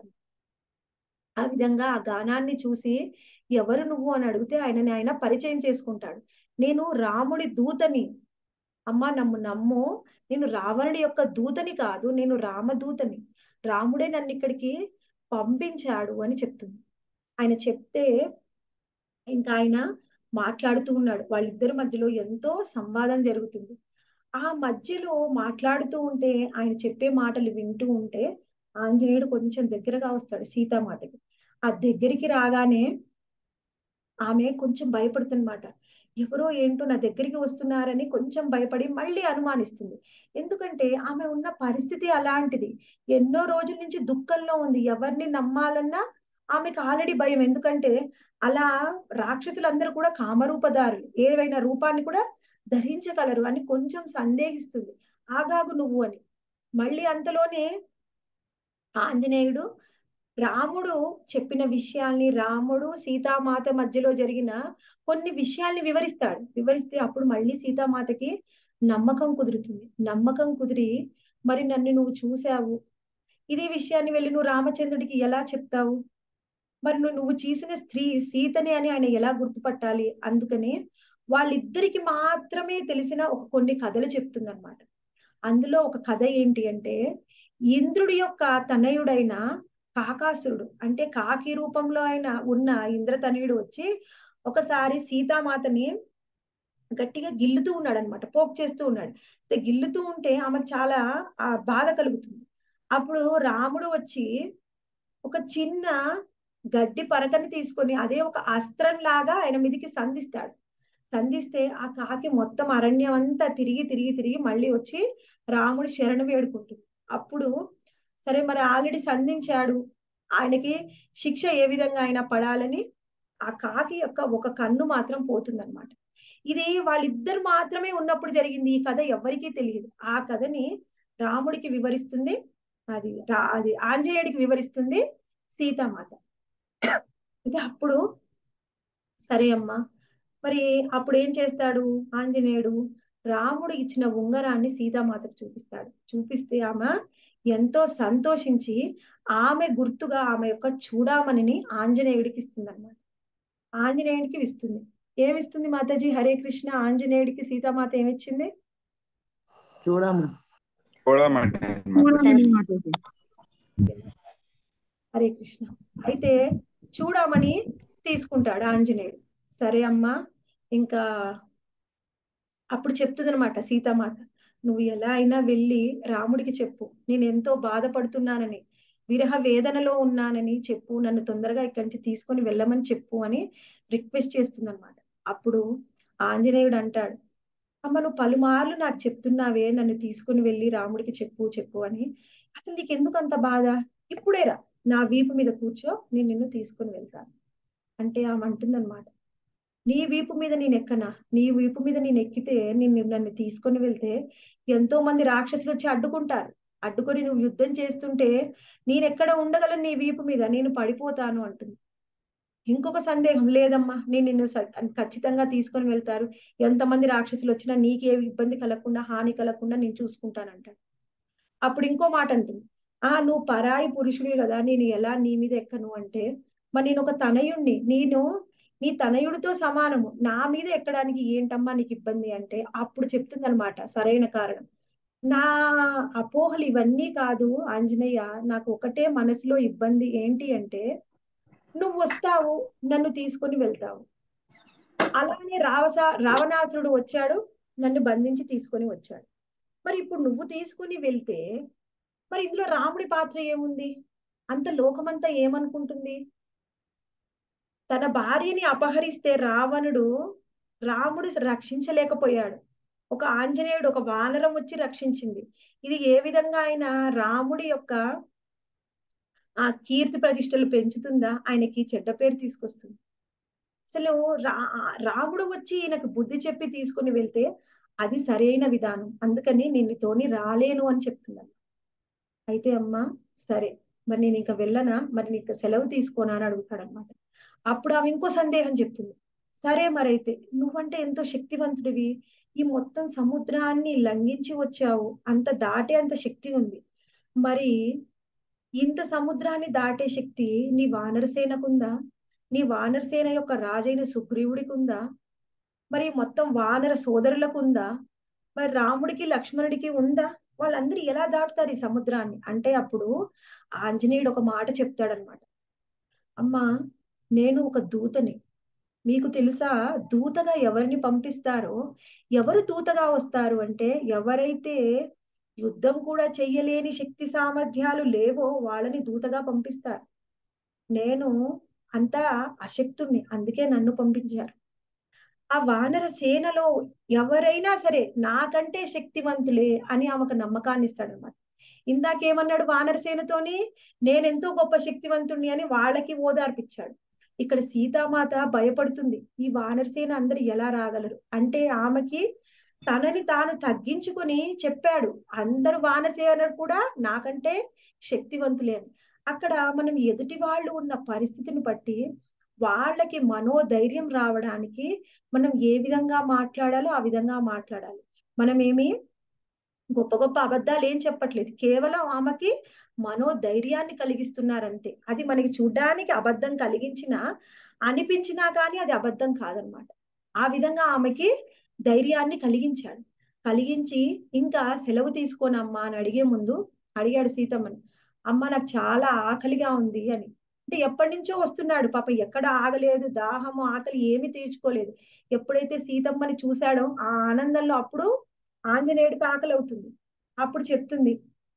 A: ఆ విధంగా ఆ గానాన్ని చూసి ఎవరు నువ్వు అని అడిగితే ఆయనని ఆయన పరిచయం చేసుకుంటాడు నేను రాముడి దూతని అమ్మా నమ్ము నమ్ము నేను రావణుడి యొక్క దూతని కాదు నేను రామదూతని రాముడే నన్ను ఇక్కడికి పంపించాడు అని చెప్తుంది ఆయన చెప్తే ఇంకా ఆయన మాట్లాడుతూ ఉన్నాడు వాళ్ళిద్దరి మధ్యలో ఎంతో సంవాదం జరుగుతుంది ఆ మధ్యలో మాట్లాడుతూ ఉంటే ఆయన చెప్పే మాటలు వింటూ ఉంటే ఆంజనేయుడు కొంచెం దగ్గరగా వస్తాడు సీతామాతకి ఆ దగ్గరికి రాగానే ఆమె కొంచెం భయపడుతుందన్నమాట ఎవరో ఏంటో నా దగ్గరికి వస్తున్నారని కొంచెం భయపడి మళ్ళీ అనుమానిస్తుంది ఎందుకంటే ఆమె ఉన్న పరిస్థితి అలాంటిది ఎన్నో రోజుల నుంచి దుఃఖంలో ఉంది ఎవరిని నమ్మాలన్నా ఆమెకు ఆల్రెడీ భయం ఎందుకంటే అలా రాక్షసులందరూ కూడా కామరూపదారులు ఏవైనా రూపాన్ని కూడా ధరించగలరు అని కొంచెం సందేహిస్తుంది ఆగాగు నువ్వు అని మళ్ళీ అంతలోనే ఆంజనేయుడు రాముడు చెప్పిన విషయాల్ని రాముడు సీతామాత మధ్యలో జరిగిన కొన్ని విషయాల్ని వివరిస్తాడు వివరిస్తే అప్పుడు మళ్ళీ సీతామాతకి నమ్మకం కుదురుతుంది నమ్మకం కుదిరి మరి నన్ను నువ్వు చూసావు ఇదే విషయాన్ని వెళ్ళి నువ్వు రామచంద్రుడికి ఎలా చెప్తావు మరి నువ్వు నువ్వు చేసిన స్త్రీ సీతని అని ఆయన ఎలా గుర్తుపట్టాలి అందుకని వాళ్ళిద్దరికి మాత్రమే తెలిసిన ఒక కొన్ని కథలు చెప్తుందన్నమాట అందులో ఒక కథ ఏంటి అంటే ఇంద్రుడి యొక్క తనయుడైన కాకాసురుడు అంటే కాకి రూపంలో అయిన ఉన్న ఇంద్రతనయుడు వచ్చి ఒకసారి సీతామాతని గట్టిగా గిల్లుతూ ఉన్నాడు అనమాట పోక్ చేస్తూ ఉన్నాడు గిల్లుతూ ఉంటే ఆమెకు చాలా ఆ బాధ కలుగుతుంది అప్పుడు రాముడు వచ్చి ఒక చిన్న గడ్డి పరకని తీసుకొని అదే ఒక అస్త్రం లాగా ఆయన మీదికి సంధిస్తాడు సంధిస్తే ఆ కాకి మొత్తం అరణ్యం అంతా తిరిగి తిరిగి తిరిగి మళ్ళీ వచ్చి రాముడు శరణు వేడుకుంటుంది అప్పుడు సరే మరి ఆల్రెడీ సంధించాడు ఆయనకి శిక్ష ఏ విధంగా అయినా పడాలని ఆ కాకి యొక్క ఒక కన్ను మాత్రం పోతుందన్నమాట ఇది వాళ్ళిద్దరు మాత్రమే ఉన్నప్పుడు జరిగింది ఈ కథ ఎవరికీ తెలియదు ఆ కథని రాముడికి వివరిస్తుంది అది రా అది ఆంజనేయుడికి వివరిస్తుంది సీతామాత ఇది అప్పుడు సరే అమ్మా మరి అప్పుడు ఏం చేస్తాడు ఆంజనేయుడు రాముడు ఇచ్చిన ఉంగరాన్ని సీతామాతకు చూపిస్తాడు చూపిస్తే ఆమె ఎంతో సంతోషించి ఆమె గుర్తుగా ఆమె యొక్క చూడామణిని ఆంజనేయుడికి ఇస్తుంది అనమాట ఆంజనేయుడికి ఇస్తుంది ఏమిస్తుంది మాతాజీ హరే కృష్ణ ఆంజనేయుడికి సీతామాత ఏమిచ్చింది
B: చూడము
C: చూడమండి
B: చూడమని మాతాజీ
A: హరే కృష్ణ అయితే చూడమని తీసుకుంటాడు ఆంజనేయుడు సరే అమ్మా ఇంకా అప్పుడు చెప్తుందనమాట సీతామాత నువ్వు ఎలా అయినా వెళ్ళి రాముడికి చెప్పు నేను ఎంతో బాధపడుతున్నానని విరహ వేదనలో ఉన్నానని చెప్పు నన్ను తొందరగా ఇక్కడి నుంచి తీసుకొని వెళ్ళమని చెప్పు అని రిక్వెస్ట్ చేస్తుందన్నమాట అప్పుడు ఆంజనేయుడు అంటాడు అమ్మ నువ్వు పలుమార్లు నాకు చెప్తున్నావే నన్ను తీసుకుని వెళ్ళి రాముడికి చెప్పు చెప్పు అని అసలు నీకు ఎందుకు అంత బాధ ఇప్పుడేరా నా వీపు మీద కూర్చో నేను నిన్ను తీసుకుని వెళ్తాను అంటే ఆమె అంటుందన్నమాట నీ వీపు మీద నేను ఎక్కనా నీ వీపు మీద నేను ఎక్కితే నేను నన్ను తీసుకొని వెళ్తే ఎంతో మంది రాక్షసులు వచ్చి అడ్డుకుంటారు అడ్డుకొని నువ్వు యుద్ధం చేస్తుంటే నేను ఎక్కడ ఉండగలను నీ వీపు మీద నేను పడిపోతాను అంటుంది ఇంకొక సందేహం లేదమ్మా నేను నిన్ను స- ఖచ్చితంగా తీసుకొని వెళ్తారు ఎంతమంది రాక్షసులు వచ్చినా నీకే ఇబ్బంది కలగకుండా హాని కలగకుండా నేను చూసుకుంటానంటాడు అప్పుడు ఇంకో మాట అంటుంది ఆ నువ్వు పరాయి పురుషుడివి కదా నేను ఎలా నీ మీద ఎక్కను అంటే మరి నేను ఒక తనయుణ్ణి నేను నీ తనయుడితో సమానము నా మీద ఎక్కడానికి ఏంటమ్మా నీకు ఇబ్బంది అంటే అప్పుడు చెప్తుంది అనమాట సరైన కారణం నా అపోహలు ఇవన్నీ కాదు ఆంజనేయ నాకు ఒకటే మనసులో ఇబ్బంది ఏంటి అంటే నువ్వు వస్తావు నన్ను తీసుకొని వెళ్తావు అలానే రావసా రావణాసురుడు వచ్చాడు నన్ను బంధించి తీసుకొని వచ్చాడు మరి ఇప్పుడు నువ్వు తీసుకుని వెళ్తే మరి ఇందులో రాముడి పాత్ర ఏముంది అంత లోకమంతా ఏమనుకుంటుంది తన భార్యని అపహరిస్తే రావణుడు రాముడు రక్షించలేకపోయాడు ఒక ఆంజనేయుడు ఒక వానరం వచ్చి రక్షించింది ఇది ఏ విధంగా ఆయన రాముడి యొక్క ఆ కీర్తి ప్రతిష్టలు పెంచుతుందా ఆయనకి చెడ్డ పేరు తీసుకొస్తుంది అసలు రా రాముడు వచ్చి ఈయనకు బుద్ధి చెప్పి తీసుకుని వెళ్తే అది సరైన విధానం అందుకని నేను నీతోని రాలేను అని చెప్తున్నాను అయితే అమ్మా సరే మరి నేను ఇంకా వెళ్ళనా మరి నీకు సెలవు తీసుకోనా అని అడుగుతాడు అనమాట అప్పుడు ఆమె ఇంకో సందేహం చెప్తుంది సరే మరైతే నువ్వంటే ఎంతో శక్తివంతుడివి ఈ మొత్తం సముద్రాన్ని లంఘించి వచ్చావు అంత దాటే అంత శక్తి ఉంది మరి ఇంత సముద్రాన్ని దాటే శక్తి నీ వానరసేనకుందా నీ వానరసేన యొక్క రాజైన సుగ్రీవుడికి ఉందా మరి మొత్తం వానర సోదరులకు ఉందా మరి రాముడికి లక్ష్మణుడికి ఉందా వాళ్ళందరూ ఎలా దాటుతారు ఈ సముద్రాన్ని అంటే అప్పుడు ఆంజనేయుడు ఒక మాట చెప్తాడనమాట అమ్మా నేను ఒక దూతని మీకు తెలుసా దూతగా ఎవరిని పంపిస్తారో ఎవరు దూతగా వస్తారు అంటే ఎవరైతే యుద్ధం కూడా చెయ్యలేని శక్తి సామర్థ్యాలు లేవో వాళ్ళని దూతగా పంపిస్తారు నేను అంతా అశక్తుణ్ణి అందుకే నన్ను పంపించారు ఆ వానర సేనలో ఎవరైనా సరే నాకంటే శక్తివంతులే అని ఆమెకు నమ్మకాన్ని ఇస్తాడనమాట ఇందాకేమన్నాడు వానర సేనతోని నేనెంతో గొప్ప శక్తివంతుణ్ణి అని వాళ్ళకి ఓదార్పిచ్చాడు ఇక్కడ సీతామాత భయపడుతుంది ఈ వానరసేన అందరు ఎలా రాగలరు అంటే ఆమెకి తనని తాను తగ్గించుకొని చెప్పాడు అందరు వానసేన కూడా నాకంటే శక్తివంతులే అని అక్కడ మనం ఎదుటి వాళ్ళు ఉన్న పరిస్థితిని బట్టి వాళ్ళకి మనోధైర్యం రావడానికి మనం ఏ విధంగా మాట్లాడాలో ఆ విధంగా మాట్లాడాలి మనం ఏమి గొప్ప గొప్ప అబద్ధాలు ఏం చెప్పట్లేదు కేవలం ఆమెకి మనోధైర్యాన్ని కలిగిస్తున్నారంతే అది మనకి చూడ్డానికి అబద్ధం కలిగించినా అనిపించినా కానీ అది అబద్ధం కాదనమాట ఆ విధంగా ఆమెకి ధైర్యాన్ని కలిగించాడు కలిగించి ఇంకా సెలవు తీసుకోనమ్మా అని అడిగే ముందు అడిగాడు సీతమ్మని అమ్మ నాకు చాలా ఆకలిగా ఉంది అని అంటే ఎప్పటి నుంచో వస్తున్నాడు పాప ఎక్కడ ఆగలేదు దాహము ఆకలి ఏమి తీర్చుకోలేదు ఎప్పుడైతే సీతమ్మని చూశాడో ఆ ఆనందంలో అప్పుడు ఆంజనేయుడికి ఆకలి అవుతుంది అప్పుడు చెప్తుంది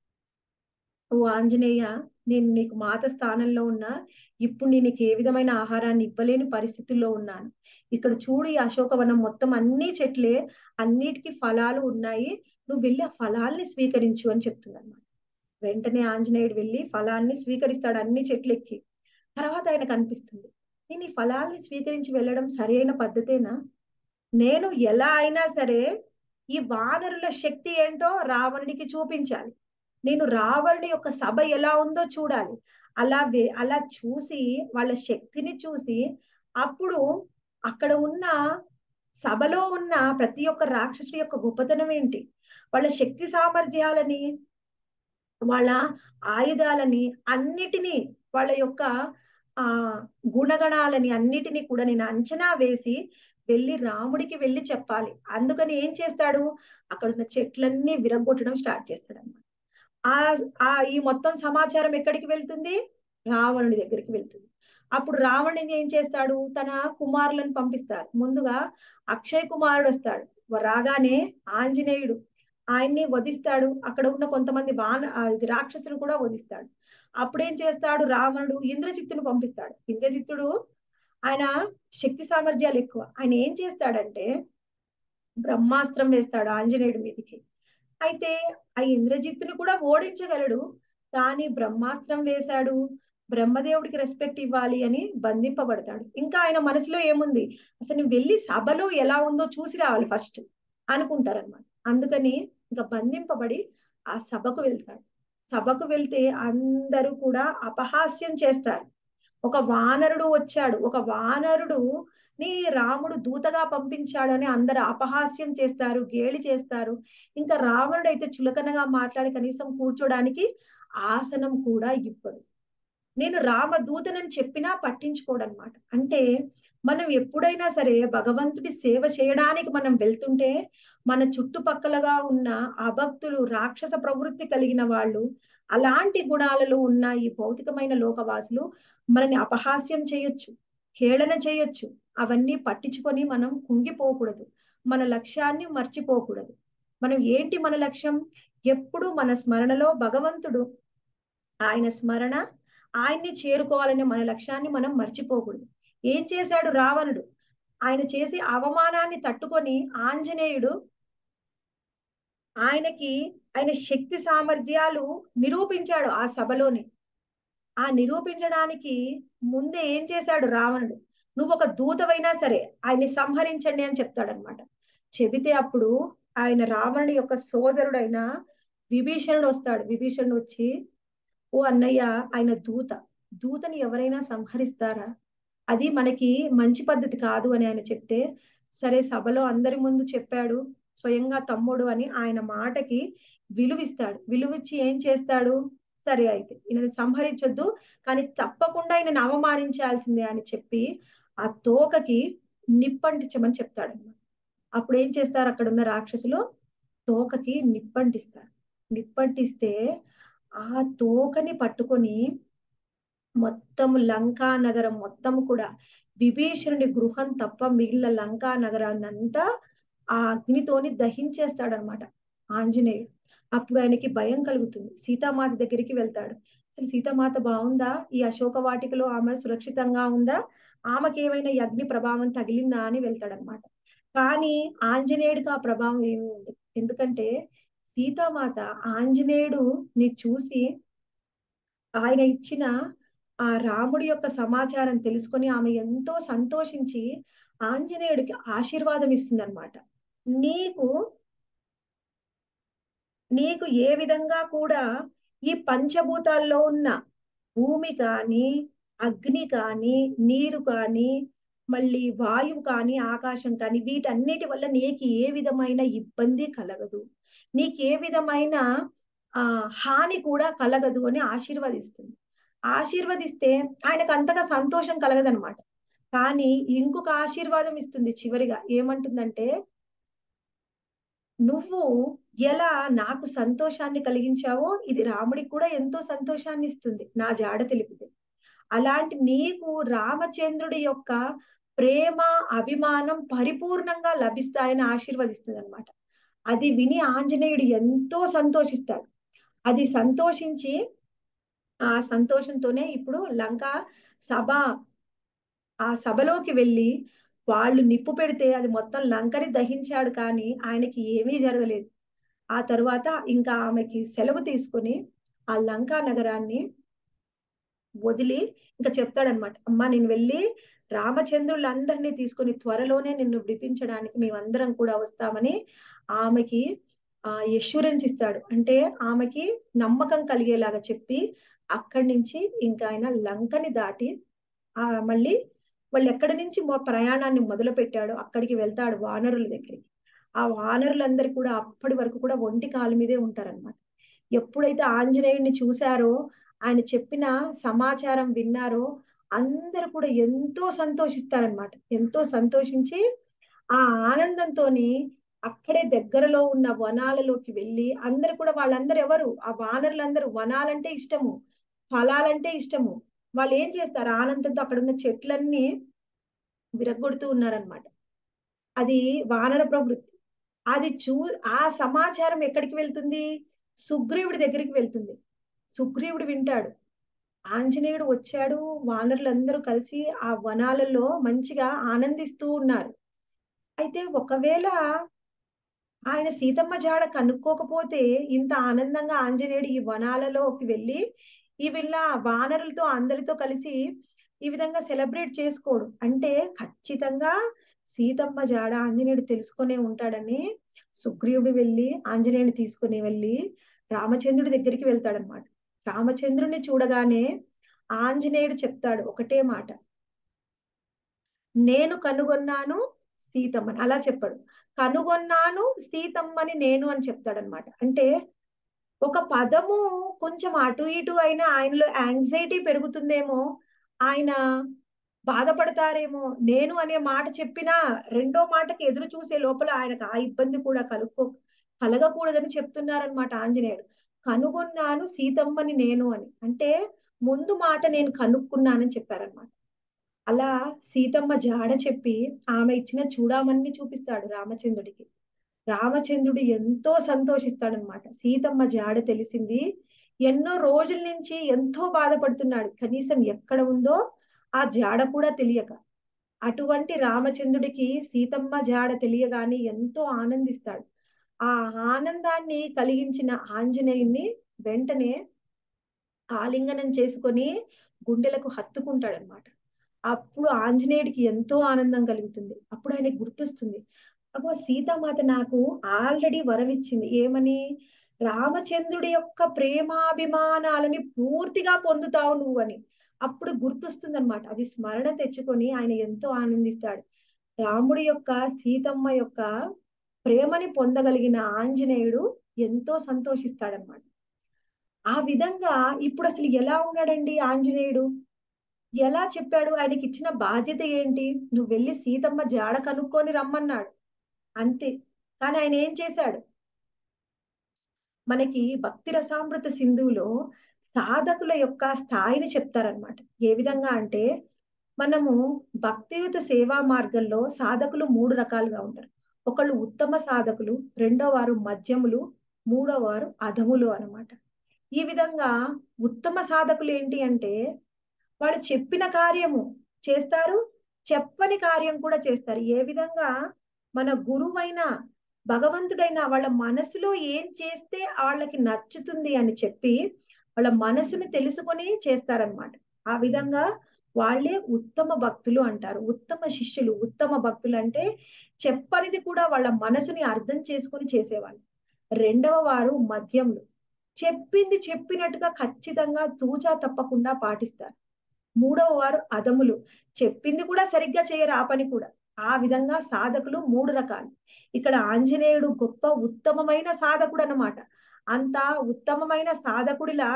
A: ఓ ఆంజనేయ నేను నీకు మాత స్థానంలో ఉన్నా ఇప్పుడు నేను నీకు ఏ విధమైన ఆహారాన్ని ఇవ్వలేని పరిస్థితుల్లో ఉన్నాను ఇక్కడ చూడు ఈ అశోకవనం మొత్తం అన్ని చెట్లే అన్నిటికీ ఫలాలు ఉన్నాయి నువ్వు వెళ్ళి ఆ ఫలాల్ని స్వీకరించు అని చెప్తుంది అనమాట వెంటనే ఆంజనేయుడు వెళ్ళి ఫలాల్ని స్వీకరిస్తాడు అన్ని చెట్లెక్కి తర్వాత ఆయన కనిపిస్తుంది నేను ఈ ఫలాల్ని స్వీకరించి వెళ్ళడం సరైన పద్ధతేనా నేను ఎలా అయినా సరే ఈ వానరుల శక్తి ఏంటో రావణుడికి చూపించాలి నేను రావణుడి యొక్క సభ ఎలా ఉందో చూడాలి అలా వే అలా చూసి వాళ్ళ శక్తిని చూసి అప్పుడు అక్కడ ఉన్న సభలో ఉన్న ప్రతి ఒక్క రాక్షసుడి యొక్క గొప్పతనం ఏంటి వాళ్ళ శక్తి సామర్థ్యాలని వాళ్ళ ఆయుధాలని అన్నిటినీ వాళ్ళ యొక్క ఆ గుణగణాలని అన్నిటినీ కూడా నేను అంచనా వేసి వెళ్ళి రాముడికి వెళ్ళి చెప్పాలి అందుకని ఏం చేస్తాడు అక్కడ ఉన్న చెట్లన్నీ విరగొట్టడం స్టార్ట్ చేస్తాడు అనమాట ఆ ఆ ఈ మొత్తం సమాచారం ఎక్కడికి వెళ్తుంది రావణుడి దగ్గరికి వెళ్తుంది అప్పుడు రావణుని ఏం చేస్తాడు తన కుమారులను పంపిస్తారు ముందుగా అక్షయ్ కుమారుడు వస్తాడు రాగానే ఆంజనేయుడు ఆయన్ని వధిస్తాడు అక్కడ ఉన్న కొంతమంది వాన రాక్షసులు కూడా వధిస్తాడు అప్పుడేం చేస్తాడు రావణుడు ఇంద్రజిత్తును పంపిస్తాడు ఇంద్రజిత్తుడు ఆయన శక్తి సామర్థ్యాలు ఎక్కువ ఆయన ఏం చేస్తాడంటే బ్రహ్మాస్త్రం వేస్తాడు ఆంజనేయుడి మీదకి అయితే ఆ ఇంద్రజిత్తుని కూడా ఓడించగలడు కానీ బ్రహ్మాస్త్రం వేశాడు బ్రహ్మదేవుడికి రెస్పెక్ట్ ఇవ్వాలి అని బంధింపబడతాడు ఇంకా ఆయన మనసులో ఏముంది అసలు నువ్వు వెళ్ళి సభలో ఎలా ఉందో చూసి రావాలి ఫస్ట్ అనుకుంటారనమాట అందుకని ఇంకా బంధింపబడి ఆ సభకు వెళ్తాడు సభకు వెళ్తే అందరూ కూడా అపహాస్యం చేస్తారు ఒక వానరుడు వచ్చాడు ఒక వానరుడు ని రాముడు దూతగా పంపించాడు అని అందరు అపహాస్యం చేస్తారు గేలి చేస్తారు ఇంకా రావణుడు అయితే చులకనగా మాట్లాడి కనీసం కూర్చోడానికి ఆసనం కూడా ఇవ్వడు నేను రామ దూతనని చెప్పినా పట్టించుకోడనమాట అంటే మనం ఎప్పుడైనా సరే భగవంతుడి సేవ చేయడానికి మనం వెళ్తుంటే మన చుట్టుపక్కలగా ఉన్న అభక్తులు రాక్షస ప్రవృత్తి కలిగిన వాళ్ళు అలాంటి గుణాలలో ఉన్న ఈ భౌతికమైన లోకవాసులు మనని అపహాస్యం చేయొచ్చు హేళన చేయొచ్చు అవన్నీ పట్టించుకొని మనం కుంగిపోకూడదు మన లక్ష్యాన్ని మర్చిపోకూడదు మనం ఏంటి మన లక్ష్యం ఎప్పుడు మన స్మరణలో భగవంతుడు ఆయన స్మరణ ఆయన్ని చేరుకోవాలనే మన లక్ష్యాన్ని మనం మర్చిపోకూడదు ఏం చేశాడు రావణుడు ఆయన చేసి అవమానాన్ని తట్టుకొని ఆంజనేయుడు ఆయనకి ఆయన శక్తి సామర్థ్యాలు నిరూపించాడు ఆ సభలోనే ఆ నిరూపించడానికి ముందే ఏం చేశాడు రావణుడు నువ్వు ఒక దూతవైనా సరే ఆయన్ని సంహరించండి అని చెప్తాడనమాట చెబితే అప్పుడు ఆయన రావణుడి యొక్క సోదరుడైన విభీషణుడు వస్తాడు విభీషణుడు వచ్చి ఓ అన్నయ్య ఆయన దూత దూతని ఎవరైనా సంహరిస్తారా అది మనకి మంచి పద్ధతి కాదు అని ఆయన చెప్తే సరే సభలో అందరి ముందు చెప్పాడు స్వయంగా తమ్ముడు అని ఆయన మాటకి విలువిస్తాడు విలువిచ్చి ఏం చేస్తాడు సరే అయితే ఈయనని సంహరించొద్దు కానీ తప్పకుండా ఈయనని అవమానించాల్సిందే అని చెప్పి ఆ తోకకి నిప్పంటించమని చెప్తాడు అప్పుడు ఏం చేస్తారు అక్కడ ఉన్న రాక్షసులు తోకకి నిప్పంటిస్తారు నిప్పంటిస్తే ఆ తోకని పట్టుకొని మొత్తం లంకా నగరం మొత్తం కూడా విభీషణుడి గృహం తప్ప మిగిలిన లంకా నగరాన్ని అంతా ఆ అగ్నితోని దహించేస్తాడనమాట ఆంజనేయుడు అప్పుడు ఆయనకి భయం కలుగుతుంది సీతామాత దగ్గరికి వెళ్తాడు అసలు సీతామాత బాగుందా ఈ అశోక వాటికలో ఆమె సురక్షితంగా ఉందా ఆమెకి ఏమైనా ఈ అగ్ని ప్రభావం తగిలిందా అని వెళ్తాడనమాట కానీ ఆంజనేయుడికి ఆ ప్రభావం ఏమి ఉంది ఎందుకంటే సీతామాత ఆంజనేయుడు ని చూసి ఆయన ఇచ్చిన ఆ రాముడి యొక్క సమాచారం తెలుసుకొని ఆమె ఎంతో సంతోషించి ఆంజనేయుడికి ఆశీర్వాదం ఇస్తుంది అనమాట నీకు నీకు ఏ విధంగా కూడా ఈ పంచభూతాల్లో ఉన్న భూమి కానీ అగ్ని కానీ నీరు కానీ మళ్ళీ వాయువు కానీ ఆకాశం కానీ వీటన్నిటి వల్ల నీకు ఏ విధమైన ఇబ్బంది కలగదు నీకు ఏ విధమైన ఆ హాని కూడా కలగదు అని ఆశీర్వదిస్తుంది ఆశీర్వదిస్తే ఆయనకు అంతగా సంతోషం కలగదనమాట కానీ ఇంకొక ఆశీర్వాదం ఇస్తుంది చివరిగా ఏమంటుందంటే నువ్వు ఎలా నాకు సంతోషాన్ని కలిగించావో ఇది రాముడికి కూడా ఎంతో సంతోషాన్ని ఇస్తుంది నా జాడ తెలిపితే అలాంటి నీకు రామచంద్రుడి యొక్క ప్రేమ అభిమానం పరిపూర్ణంగా లభిస్తాయని ఆశీర్వదిస్తుంది అనమాట అది విని ఆంజనేయుడు ఎంతో సంతోషిస్తాడు అది సంతోషించి ఆ సంతోషంతోనే ఇప్పుడు లంక సభ ఆ సభలోకి వెళ్ళి వాళ్ళు నిప్పు పెడితే అది మొత్తం లంకని దహించాడు కానీ ఆయనకి ఏమీ జరగలేదు ఆ తరువాత ఇంకా ఆమెకి సెలవు తీసుకొని ఆ లంకా నగరాన్ని వదిలి ఇంకా చెప్తాడనమాట అమ్మా నేను వెళ్ళి రామచంద్రులందరినీ తీసుకొని త్వరలోనే నిన్ను విడిపించడానికి మేమందరం కూడా వస్తామని ఆమెకి ఆ ఎష్యూరెన్స్ ఇస్తాడు అంటే ఆమెకి నమ్మకం కలిగేలాగా చెప్పి అక్కడి నుంచి ఇంకా ఆయన లంకని దాటి ఆ మళ్ళీ వాళ్ళు ఎక్కడి నుంచి ప్రయాణాన్ని మొదలు పెట్టాడో అక్కడికి వెళ్తాడు వానరుల దగ్గరికి ఆ వానరులందరూ కూడా అప్పటి వరకు కూడా ఒంటి కాలు మీదే ఉంటారనమాట ఎప్పుడైతే ఆంజనేయుడిని చూశారో ఆయన చెప్పిన సమాచారం విన్నారో అందరు కూడా ఎంతో సంతోషిస్తారనమాట ఎంతో సంతోషించి ఆ ఆనందంతోని అక్కడే దగ్గరలో ఉన్న వనాలలోకి వెళ్ళి అందరు కూడా వాళ్ళందరూ ఎవరు ఆ వానరులందరూ వనాలంటే ఇష్టము ఫలాలంటే ఇష్టము వాళ్ళు ఏం చేస్తారు ఆనందంతో అక్కడ ఉన్న చెట్లన్నీ విరగొడుతూ ఉన్నారనమాట అది వానర ప్రవృత్తి అది చూ ఆ సమాచారం ఎక్కడికి వెళ్తుంది సుగ్రీవుడి దగ్గరికి వెళ్తుంది సుగ్రీవుడు వింటాడు ఆంజనేయుడు వచ్చాడు వానరులందరూ కలిసి ఆ వనాలలో మంచిగా ఆనందిస్తూ ఉన్నారు అయితే ఒకవేళ ఆయన సీతమ్మ జాడ కనుక్కోకపోతే ఇంత ఆనందంగా ఆంజనేయుడు ఈ వనాలలోకి వెళ్ళి ఈ వీళ్ళ వానరులతో అందరితో కలిసి ఈ విధంగా సెలబ్రేట్ చేసుకోడు అంటే ఖచ్చితంగా సీతమ్మ జాడ ఆంజనేయుడు తెలుసుకునే ఉంటాడని సుగ్రీవుడు వెళ్ళి ఆంజనేయుని తీసుకుని వెళ్ళి రామచంద్రుడి దగ్గరికి వెళ్తాడనమాట రామచంద్రుని చూడగానే ఆంజనేయుడు చెప్తాడు ఒకటే మాట నేను కనుగొన్నాను సీతమ్మని అలా చెప్పాడు కనుగొన్నాను సీతమ్మని నేను అని చెప్తాడనమాట అంటే ఒక పదము కొంచెం అటు ఇటు అయినా ఆయనలో యాంగ్జైటీ పెరుగుతుందేమో ఆయన బాధపడతారేమో నేను అనే మాట చెప్పినా రెండో మాటకి ఎదురు చూసే లోపల ఆయనకు ఆ ఇబ్బంది కూడా కలుక్కో కలగకూడదని చెప్తున్నారనమాట ఆంజనేయుడు కనుగొన్నాను సీతమ్మని నేను అని అంటే ముందు మాట నేను కనుక్కున్నానని చెప్పారనమాట అలా సీతమ్మ జాడ చెప్పి ఆమె ఇచ్చిన చూడామణిని చూపిస్తాడు రామచంద్రుడికి రామచంద్రుడు ఎంతో సంతోషిస్తాడనమాట సీతమ్మ జాడ తెలిసింది ఎన్నో రోజుల నుంచి ఎంతో బాధపడుతున్నాడు కనీసం ఎక్కడ ఉందో ఆ జాడ కూడా తెలియక అటువంటి రామచంద్రుడికి సీతమ్మ జాడ తెలియగానే ఎంతో ఆనందిస్తాడు ఆ ఆనందాన్ని కలిగించిన ఆంజనేయుణ్ణి వెంటనే ఆలింగనం చేసుకొని గుండెలకు హత్తుకుంటాడనమాట అప్పుడు ఆంజనేయుడికి ఎంతో ఆనందం కలుగుతుంది అప్పుడు ఆయనకు గుర్తొస్తుంది అగో సీతామాత నాకు ఆల్రెడీ వరమిచ్చింది ఏమని రామచంద్రుడి యొక్క ప్రేమాభిమానాలని పూర్తిగా పొందుతావు నువ్వు అని అప్పుడు గుర్తొస్తుంది అనమాట అది స్మరణ తెచ్చుకొని ఆయన ఎంతో ఆనందిస్తాడు రాముడి యొక్క సీతమ్మ యొక్క ప్రేమని పొందగలిగిన ఆంజనేయుడు ఎంతో సంతోషిస్తాడనమాట ఆ విధంగా ఇప్పుడు అసలు ఎలా ఉన్నాడండి ఆంజనేయుడు ఎలా చెప్పాడు ఆయనకి ఇచ్చిన బాధ్యత ఏంటి నువ్వు వెళ్ళి సీతమ్మ జాడ కనుక్కొని రమ్మన్నాడు అంతే కానీ ఆయన ఏం చేశాడు మనకి భక్తి రసామృత సింధువులో సాధకుల యొక్క స్థాయిని చెప్తారనమాట ఏ విధంగా అంటే మనము భక్తియుత సేవా మార్గంలో సాధకులు మూడు రకాలుగా ఉంటారు ఒకళ్ళు ఉత్తమ సాధకులు రెండో వారు మధ్యములు మూడో వారు అధములు అనమాట ఈ విధంగా ఉత్తమ సాధకులు ఏంటి అంటే వాళ్ళు చెప్పిన కార్యము చేస్తారు చెప్పని కార్యం కూడా చేస్తారు ఏ విధంగా మన గురువైన భగవంతుడైన వాళ్ళ మనసులో ఏం చేస్తే వాళ్ళకి నచ్చుతుంది అని చెప్పి వాళ్ళ మనసును తెలుసుకొని చేస్తారనమాట ఆ విధంగా వాళ్ళే ఉత్తమ భక్తులు అంటారు ఉత్తమ శిష్యులు ఉత్తమ భక్తులు అంటే చెప్పనిది కూడా వాళ్ళ మనసుని అర్థం చేసుకొని చేసేవాళ్ళు రెండవ వారు మద్యములు చెప్పింది చెప్పినట్టుగా ఖచ్చితంగా తూచా తప్పకుండా పాటిస్తారు మూడవ వారు అదములు చెప్పింది కూడా సరిగ్గా చేయరు ఆ పని కూడా ఆ విధంగా సాధకులు మూడు రకాలు ఇక్కడ ఆంజనేయుడు గొప్ప ఉత్తమమైన సాధకుడు అన్నమాట అంత ఉత్తమమైన సాధకుడిలా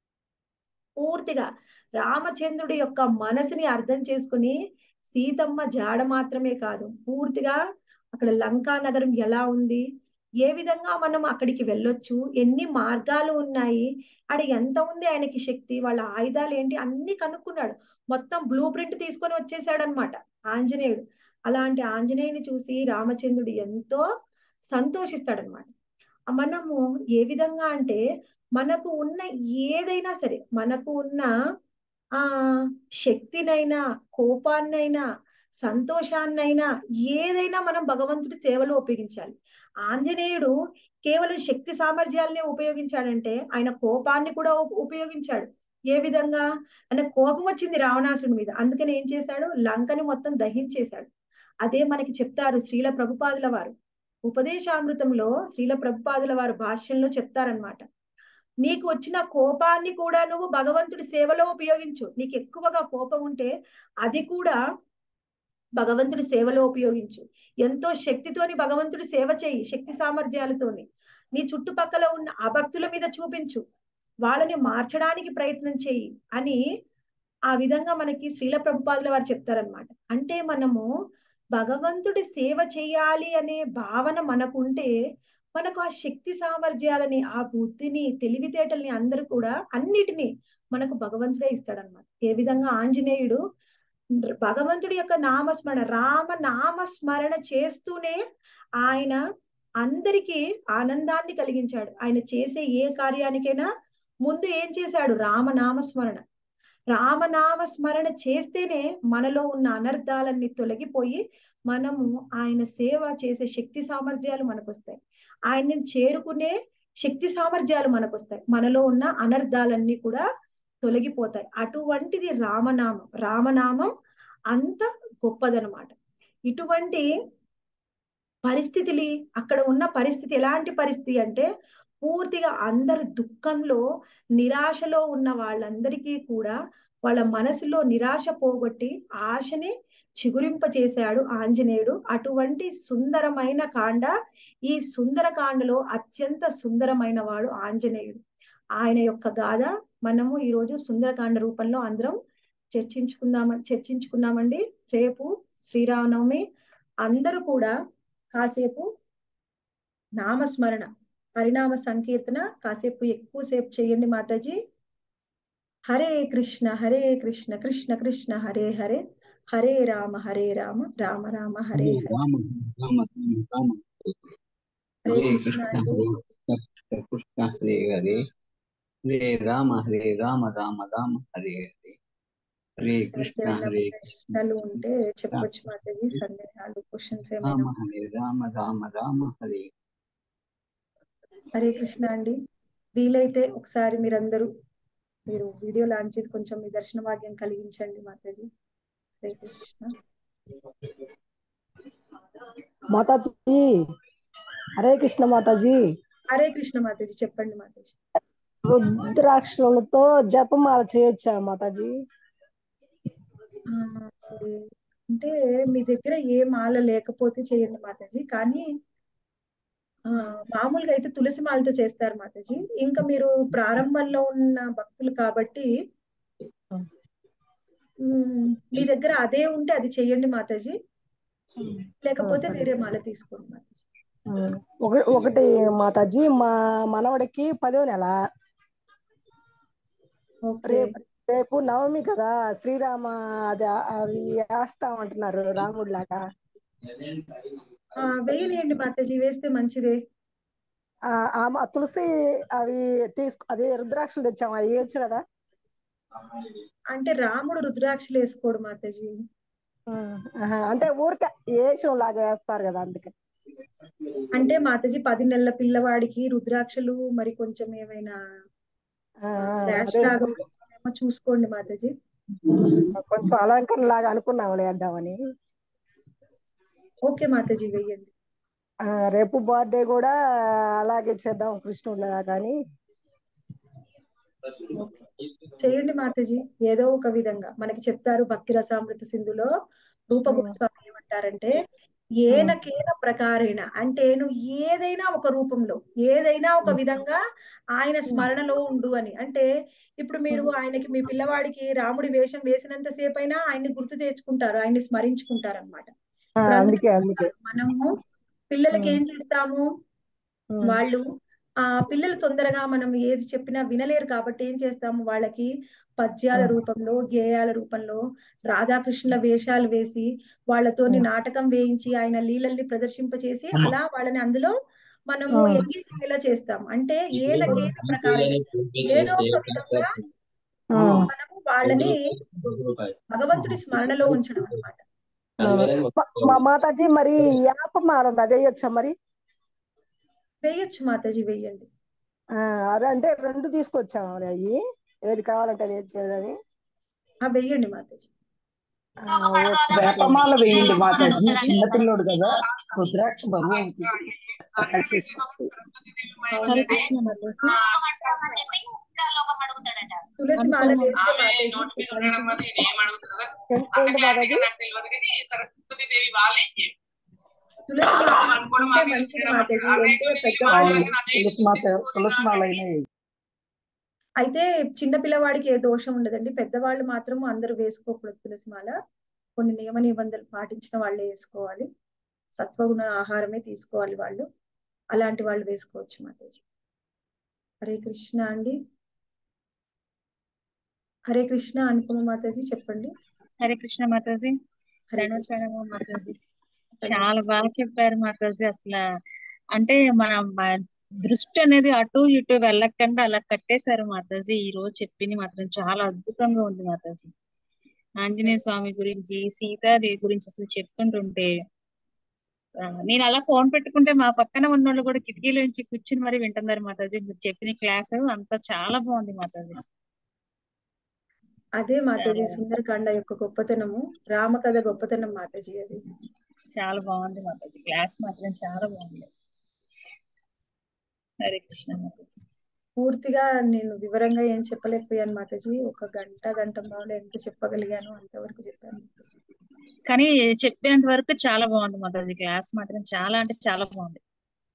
A: పూర్తిగా రామచంద్రుడి యొక్క మనసుని అర్థం చేసుకుని సీతమ్మ జాడ మాత్రమే కాదు పూర్తిగా అక్కడ లంకా నగరం ఎలా ఉంది ఏ విధంగా మనం అక్కడికి వెళ్ళొచ్చు ఎన్ని మార్గాలు ఉన్నాయి ఆడ ఎంత ఉంది ఆయనకి శక్తి వాళ్ళ ఆయుధాలు ఏంటి అన్ని కనుక్కున్నాడు మొత్తం బ్లూ ప్రింట్ తీసుకొని వచ్చేసాడు అనమాట ఆంజనేయుడు అలాంటి ఆంజనేయుని చూసి రామచంద్రుడు ఎంతో సంతోషిస్తాడనమాట మనము ఏ విధంగా అంటే మనకు ఉన్న ఏదైనా సరే మనకు ఉన్న ఆ శక్తినైనా కోపాన్నైనా సంతోషాన్నైనా ఏదైనా మనం భగవంతుడి సేవలో ఉపయోగించాలి ఆంజనేయుడు కేవలం శక్తి సామర్థ్యాలనే ఉపయోగించాడంటే ఆయన కోపాన్ని కూడా ఉపయోగించాడు ఏ విధంగా ఆయన కోపం వచ్చింది రావణాసుడి మీద అందుకని ఏం చేశాడు లంకని మొత్తం దహించేశాడు అదే మనకి చెప్తారు శ్రీల ప్రభుపాదుల వారు ఉపదేశామృతంలో శ్రీల ప్రభుపాదుల వారు భాష్యంలో చెప్తారనమాట నీకు వచ్చిన కోపాన్ని కూడా నువ్వు భగవంతుడి సేవలో ఉపయోగించు నీకు ఎక్కువగా కోపం ఉంటే అది కూడా భగవంతుడి సేవలో ఉపయోగించు ఎంతో శక్తితోని భగవంతుడి సేవ చేయి శక్తి సామర్థ్యాలతోని నీ చుట్టుపక్కల ఉన్న అభక్తుల మీద చూపించు వాళ్ళని మార్చడానికి ప్రయత్నం చేయి అని ఆ విధంగా మనకి శ్రీల ప్రభుపాదుల వారు చెప్తారనమాట అంటే మనము భగవంతుడి సేవ చేయాలి అనే భావన మనకుంటే మనకు ఆ శక్తి సామర్థ్యాలని ఆ బుద్ధిని తెలివితేటల్ని అందరూ కూడా అన్నిటినీ మనకు భగవంతుడే ఇస్తాడనమాట ఏ విధంగా ఆంజనేయుడు భగవంతుడి యొక్క నామస్మరణ రామ నామస్మరణ చేస్తూనే ఆయన అందరికీ ఆనందాన్ని కలిగించాడు ఆయన చేసే ఏ కార్యానికైనా ముందు ఏం చేశాడు రామనామస్మరణ రామనామ స్మరణ చేస్తేనే మనలో ఉన్న అనర్థాలన్నీ తొలగిపోయి మనము ఆయన సేవ చేసే శక్తి సామర్థ్యాలు మనకు వస్తాయి ఆయన్ని చేరుకునే శక్తి సామర్థ్యాలు మనకు వస్తాయి మనలో ఉన్న అనర్థాలన్నీ కూడా తొలగిపోతాయి అటువంటిది రామనామం రామనామం అంత గొప్పదనమాట ఇటువంటి పరిస్థితులు అక్కడ ఉన్న పరిస్థితి ఎలాంటి పరిస్థితి అంటే పూర్తిగా అందరు దుఃఖంలో నిరాశలో ఉన్న వాళ్ళందరికీ కూడా వాళ్ళ మనసులో నిరాశ పోగొట్టి ఆశని చిగురింప చేశాడు ఆంజనేయుడు అటువంటి సుందరమైన కాండ ఈ సుందర కాండలో అత్యంత సుందరమైన వాడు ఆంజనేయుడు ఆయన యొక్క గాథ మనము ఈరోజు సుందరకాండ రూపంలో అందరం చర్చించుకుందామని చర్చించుకున్నామండి రేపు శ్రీరామనవమి అందరూ కూడా కాసేపు నామస్మరణ పరిణామ సంకీర్తన కాసేపు ఎక్కువసేపు చేయండి మాతాజీ హరే కృష్ణ హరే కృష్ణ కృష్ణ కృష్ణ హరే హరే హరే రామ హరే రామ రామ రామ హరే
C: హరే
A: హరే
C: రామ రామ రామ రామ
A: హరే
C: హరే
A: కృష్ణ
C: కృష్ణ
A: అండి
C: హరే కృష్ణ కృష్ణ హరే హరే హరే రామ హరే రామ రామ రామ హరే హరే హరే కృష్ణ
A: ఎవరికైనా
C: హరే
A: ప్రశ్నలు ఉంటే చెప్పొచ్చు మాతాజీ సందేహాలు క్వశ్చన్స్
C: రామ
A: ఏమైనా
C: హరే రామ రామ రామ హరే
A: హరే కృష్ణ అండి వీలైతే ఒకసారి మీరందరూ మీరు వీడియో లాంచ్ చేసి కొంచెం మీ దర్శన భాగ్యం కలిగించండి మాతాజీ హరే కృష్ణ
B: మాతాజీ హరే కృష్ణ మాతాజీ
A: హరే కృష్ణ మాతాజీ చెప్పండి మాతాజీ
B: రుద్రాక్షలతో జపమాల చేయొచ్చా మాతాజీ
A: ఆ, అది అంటే మీ దగ్గర ఏ మాల లేకపోతే చేయండి మాతాజీ కానీ ఆ మామూలుగా అయితే తులసి మాలతో చేస్తారు మాతాజీ ఇంకా మీరు ప్రారంభంలో ఉన్న భక్తులు కాబట్టి ఉమ్, మీ దగ్గర అదే ఉంటే అది చెయ్యండి మాతాజీ లేకపోతే
B: సరే.
A: వేరే మాల తీసుకోండి మాతాజీ
B: ఒక- ఒకటి మాతాజీ మా మనవడికి పదో నెల
A: ఓకే
B: రేపు రేపు నవమి కదా శ్రీరామ అది అవి వేస్తామంటున్నారు రాముడు లాగా
A: ఆ వేయనియండి మాతాజీ వేస్తే మంచిదే
B: ఆ ఆ మా తులసి అవి తీసుకు అదే రుద్రాక్షలు తెచ్చాము అవి వేయచ్చు కదా
A: అంటే రాముడు రుద్రాక్షలు వేసుకోడు మాతాజీ
B: ఆహా, అంటే ఊరికే ఏషం లాగా వేస్తారు కదా అందుకే
A: అంటే మాతాజీ పది నెలల పిల్లవాడికి రుద్రాక్షలు మరి కొంచెం ఏమైనా
B: ఆ, ఆ,
A: ర్యాష్
B: అదే
A: లాగా వస్తుందేమో చూసుకోండి మాతాజీ
B: కొంచెం అలంకరణ లాగా అనుకున్నాము వేద్దామని
A: ఓకే మాతాజీ వెయ్యండి
B: ఆ, రేపు బర్త్డే కూడా అలాగే చేద్దాం కృష్ణుడు కానీ
A: ఓకే చేయండి మాతాజీ ఏదో ఒక విధంగా మనకి చెప్తారు భక్తి రసామృత సింధులో రూప గోస్వామి ఏమంటారంటే ఏనకేన ప్రకారేణ అంటే నువ్వు ఏదైనా ఒక రూపంలో ఏదైనా ఒక విధంగా ఆయన స్మరణలో ఉండు అని అంటే ఇప్పుడు మీరు ఆయనకి మీ పిల్లవాడికి రాముడి వేషం వేసినంత సేపు అయినా ఆయన్ని గుర్తు తెచ్చుకుంటారు ఆయన్ని స్మరించుకుంటారు అనమాట
B: ఆ, అందుకే అందుకే
A: మనము పిల్లలకి ఏం చేస్తాము
B: ఉమ్,
A: వాళ్ళు ఆ పిల్లలు తొందరగా మనం ఏది చెప్పినా వినలేరు కాబట్టి ఏం చేస్తాము వాళ్ళకి పద్యాల రూపంలో గేయాల రూపంలో రాధాకృష్ణుల వేషాలు వేసి వాళ్ళతోని నాటకం వేయించి ఆయన లీలల్ని ప్రదర్శింపచేసి అలా వాళ్ళని అందులో మనము
B: ఉమ్.
A: ఎంగేజ్ చేస్తాం అంటే ఏలకేల ప్రకారం ఏదో ఒక విధంగా
B: ఉమ్.
A: మనము వాళ్ళని భగవంతుడి స్మరణలో ఉంచడం అన్నమాట
B: మా- మా మాతాజీ మరి యాప మాల ఉంది అదే వేయొచ్చా మరి
A: వేయొచ్చు మాతాజీ వేయండి
B: ఆ, అదే అంటే రెండు తీసుకొచ్చాము మరి అవి ఏది కావాలంటే అది వేయని
A: ఆ వేయండి మాతాజీ
D: వేపమాల వేయండి మాతాజీ చిన్నపిల్లోడు కదా రుద్రాక్ష బరువు అవుతుంది
A: హరే కృష్ణ మాతాజీ తులసి మాల వేస్తే మాతాజీ మంచిది
B: ఏంటి మాతాజీ
A: తులసి మాల ఉంటే మంచిది మాతాజీ అంటే పెద్దవాళ్ళు
D: తులసి మాత తులసి మాల అయినా వేయండి.
A: అయితే చిన్న పిల్లవాడికి ఏ దోషం ఉండదండి పెద్దవాళ్ళు మాత్రం అందరూ వేసుకోకూడదు తులసి మాల కొన్ని నియమ నిబంధనలు పాటించిన వాళ్ళే వేసుకోవాలి సత్వగుణ ఆహారమే తీసుకోవాలి వాళ్ళు అలాంటి వాళ్ళు వేసుకోవచ్చు మాతాజీ హరే కృష్ణ అండి హరే కృష్ణ అనుపమ మాతాజీ చెప్పండి
E: హరే కృష్ణ మాతాజీ
A: హరే
E: ప్రణవ
A: కృష్ణ.
E: ప్రణవ మాతాజీ చాలా బాగా చెప్పారు మాతాజీ అసలు అంటే మన మ- దృష్టి అనేది అటు ఇటు వెళ్ళకుండా అలా కట్టేశారు మాతాజీ ఈ రోజు చెప్పింది మాత్రం చాలా అద్భుతంగా ఉంది మాతాజీ ఆంజనేయ స్వామి గురించి సీతాదేవి గురించి అసలు చెప్తుంటుంటే ఆ, నేను అలా ఫోన్ పెట్టుకుంటే మా పక్కన ఉన్న వాళ్ళు కూడా కిటికీల నుంచి కూర్చుని మరి వింటున్నారు మాతాజీ మీరు చెప్పిన క్లాస్ అంతా చాలా బాగుంది మాతాజీ
A: అదే మాతాజీ సుందరకాండ యొక్క గొప్పతనము రామకథ గొప్పతనం మాతాజీ అది
E: చాలా బాగుంది మాతాజీ క్లాస్ మాత్రం చాలా బాగుంది హరే కృష్ణ మాతాజీ
A: పూర్తిగా నేను వివరంగా ఏం చెప్పలేకపోయాను మాతాజీ ఒక గంట గంట బాగా ఎంత చెప్పగలిగాను అంతవరకు చెప్పాను మాతాజీ.
E: కానీ చెప్పినంత వరకు చాలా బాగుంది మాతాజీ క్లాస్ మాత్రం చాలా అంటే చాలా బాగుంది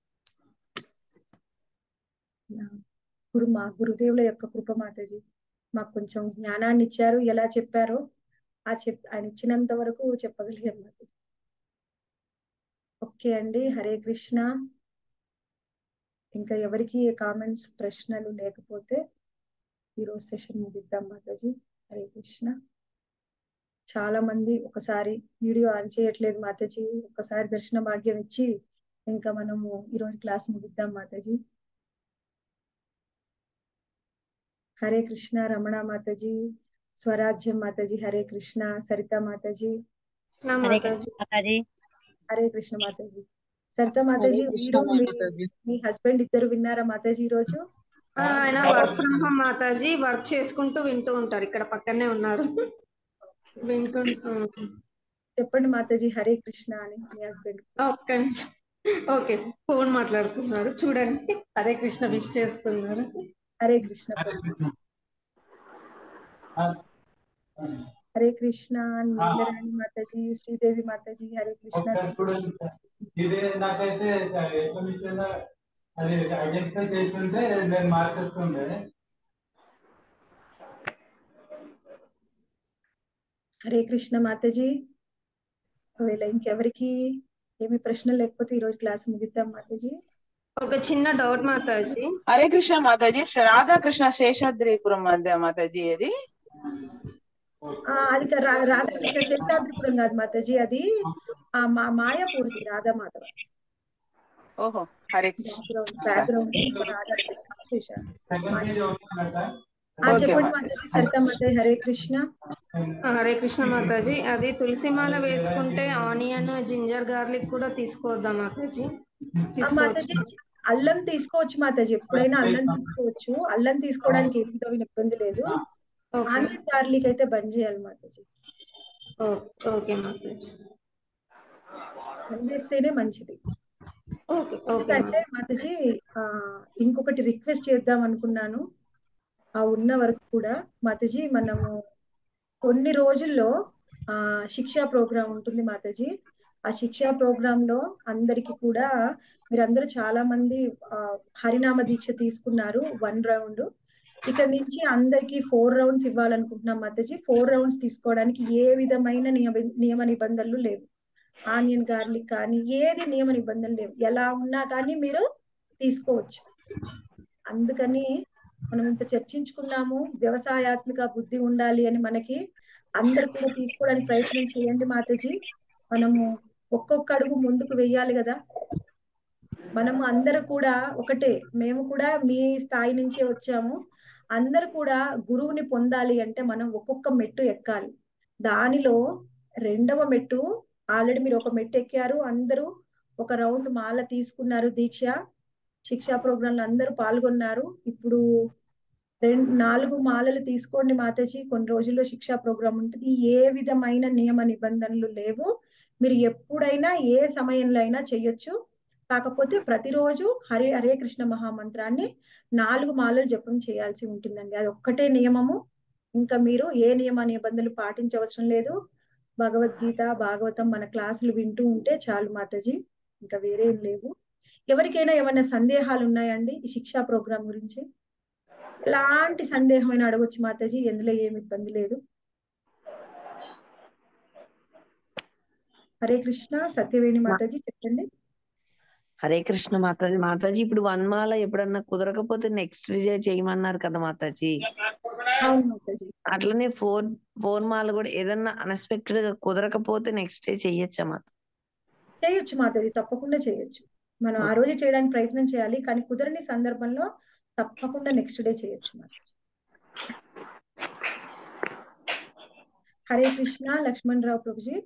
A: నా గురు మా గురుదేవుల యొక్క కృప మాతాజీ మాకు కొంచెం జ్ఞానాన్ని ఇచ్చారు ఎలా చెప్పారో ఆ చెప్ ఆయన ఇచ్చినంత వరకు చెప్పగలిగాను మాతాజీ ఓకే అండి హరే కృష్ణ ఇంకా ఎవరికి కామెంట్స్ ప్రశ్నలు లేకపోతే ఈరోజు సెషన్ ముగిద్దాం మాతాజీ హరే కృష్ణ చాలా మంది ఒకసారి వీడియో ఆన్ చేయట్లేదు మాతాజీ ఒకసారి దర్శన భాగ్యం ఇచ్చి ఇంకా మనము ఈరోజు క్లాస్ ముగిద్దాం మాతాజీ హరే కృష్ణ రమణ మాతాజీ స్వరాజ్యం మాతాజీ హరే కృష్ణ సరిత మాతాజీ
F: హరే కృష్ణ మాతాజీ
A: హరే కృష్ణ మాతాజీ సరిత మాతాజీ మీరు మీ మీ హస్బెండ్ ఇద్దరు విన్నారా మాతాజీ ఈ రోజు
G: ఆ, ఆయన వర్క్ ఫ్రమ్ హోమ్ మాతాజీ వర్క్ చేసుకుంటూ వింటూ ఉంటారు ఇక్కడ పక్కనే ఉన్నారు వింటుంటూ
A: చెప్పండి మాతాజీ హరే కృష్ణ అని మీ హస్బెండ్
G: ఒక్క నిమిషం. ఓకే ఫోన్ మాట్లాడుతున్నారు చూడండి హరే కృష్ణ విష్ చేస్తున్నారు
A: హరే కృష్ణ హరే కృష్ణ నీలరాణి మాతాజీ శ్రీదేవి మాతాజీ హరే కృష్ణ
H: ఇది నాకైతే ఎట్లా మిస్ అయిందో అది ఐడెంటిఫై చేస్తుంటే నేను మార్చేస్తుండే
A: హరే కృష్ణ మాతాజీ ఒకవేళ ఇంకెవరికి ఏమి ప్రశ్న లేకపోతే ఈ రోజు క్లాస్ ముగిద్దాం మాతాజీ
G: ఒక చిన్న డౌట్ మాతాజీ
I: హరే కృష్ణ మాతాజీ రాధాకృష్ణ శేషాద్రిపురం మధ్య మాతాజీ అది
A: ఆ, అది కా- రా- రాధాకృష్ణ శేషాద్రిపురం కాదు మాతాజీ అది ఆ మా మాయాపూర్ది రాధా మాధవ
I: ఓహో Hare Krishna
A: background background Radhakrishna Seshadri
H: second page అవుతుందట
A: ఆ,
I: ఓకే
A: చెప్పండి
I: మాతాజీ
A: మాతాజీ సరిత మాతాజీ హరే కృష్ణ
G: ఆ, హరే కృష్ణ మాతాజీ అది తులసి మాల వేసుకుంటే ఆనియన్ జింజర్ గార్లిక్ కూడా తీసుకోవద్దా మాతాజీ
A: ఆ,
G: తీసుకోవచ్చు
A: మాతాజీ అల్లం తీసుకోవచ్చు మాతాజీ ఎప్పుడైనా అల్లం తీసుకోవచ్చు అల్లం తీసుకోవడానికి ఏ విధమైన ఇబ్బంది లేదు
G: ఓకే
A: ఆనియన్ గార్లిక్ అయితే బంద్ చేయాలి మాతాజీ
G: ఓ- ఓకే మాతాజీ
A: బంద్ చేస్తేనే మంచిది
G: ఓకే ఓకే
A: ఎందుకంటే మాతాజీ ఆ ఇంకొకటి రిక్వెస్ట్ చేద్దాం అనుకున్నాను ఆ ఉన్న వరకు కూడా మాతాజీ మనము కొన్ని రోజుల్లో ఆ శిక్షా ప్రోగ్రాం ఉంటుంది మాతాజీ ఆ శిక్షా ప్రోగ్రామ్ లో అందరికి కూడా మీరందరూ చాలా మంది ఆ, హరినామ దీక్ష తీసుకున్నారు వన్ రౌండ్ ఇక నుంచి అందరికి ఫోర్ రౌండ్స్ ఇవ్వాలనుకుంటున్నాం మాతాజీ ఫోర్ రౌండ్స్ తీసుకోవడానికి ఏ విధమైన నియమ నియమ నిబంధనలు లేవు ఆనియన్ గార్లిక్ కానీ ఏది నియమ నిబంధనలు లేవు ఎలా ఉన్నా కానీ మీరు తీసుకోవచ్చు అందుకని మనం ఇంత చర్చించుకున్నాము వ్యవసాయాత్మక బుద్ధి ఉండాలి అని మనకి అందరు కూడా తీసుకోవడానికి ప్రయత్నం చేయండి మాతాజీ మనము ఒక్కొక్క అడుగు ముందుకు వెయ్యాలి కదా మనము అందరూ కూడా ఒకటే మేము కూడా మీ స్థాయి నుంచే వచ్చాము అందరూ కూడా గురువుని పొందాలి అంటే మనం ఒక్కొక్క మెట్టు ఎక్కాలి దానిలో రెండవ మెట్టు ఆల్రెడీ మీరు ఒక మెట్టు ఎక్కారు అందరూ ఒక రౌండ్ మాల తీసుకున్నారు దీక్ష శిక్షా ప్రోగ్రాంలో అందరూ పాల్గొన్నారు ఇప్పుడు రెండు నాలుగు మాలలు తీసుకోండి మాతాజీ కొన్ని రోజుల్లో శిక్షా ప్రోగ్రాం ఉంటుంది ఏ విధమైన నియమ నిబంధనలు లేవు మీరు ఎప్పుడైనా ఏ సమయంలో అయినా చెయ్యొచ్చు కాకపోతే ప్రతిరోజు హరే హరే కృష్ణ మహామంత్రాన్ని నాలుగు మాలలు జపం చేయాల్సి ఉంటుందండి అది ఒక్కటే నియమము ఇంకా మీరు ఏ నియమ నిబంధనలు పాటించవసరం లేదు భగవద్గీత భాగవతం మన క్లాసులు వింటూ ఉంటే చాలు మాతాజీ ఇంకా వేరే ఏం లేవు ఎవరికైనా ఏమైనా సందేహాలు ఉన్నాయండి ఈ శిక్షా ప్రోగ్రాం గురించి ఎలాంటి సందేహమైన అడగొచ్చు మాతాజీ ఎందులో ఏమి ఇబ్బంది లేదు హరే కృష్ణ సత్యవేణి మాతాజీ చెప్పండి
D: హరే కృష్ణ మాతాజీ మాతాజీ ఇప్పుడు వన్ మాల ఎప్పుడన్నా కుదరకపోతే నెక్స్ట్ డే చేయమన్నారు కదా మాతాజీ
A: అవును మాతాజీ
D: అట్లనే ఫోర్ ఫోర్ మాల కూడా ఏదన్నా అన్ఎక్స్పెక్టెడ్ గా కుదరకపోతే నెక్స్ట్ డే చెయ్యొచ్చా మాత
A: చేయొచ్చు మాతాజీ తప్పకుండా చేయొచ్చు మనం ఆ రోజు చేయడానికి ప్రయత్నం చేయాలి కానీ కుదరని సందర్భంలో తప్పకుండా నెక్స్ట్ డే చేయొచ్చు మాతాజీ హరే కృష్ణ లక్ష్మణ్ రావు ప్రభుజీ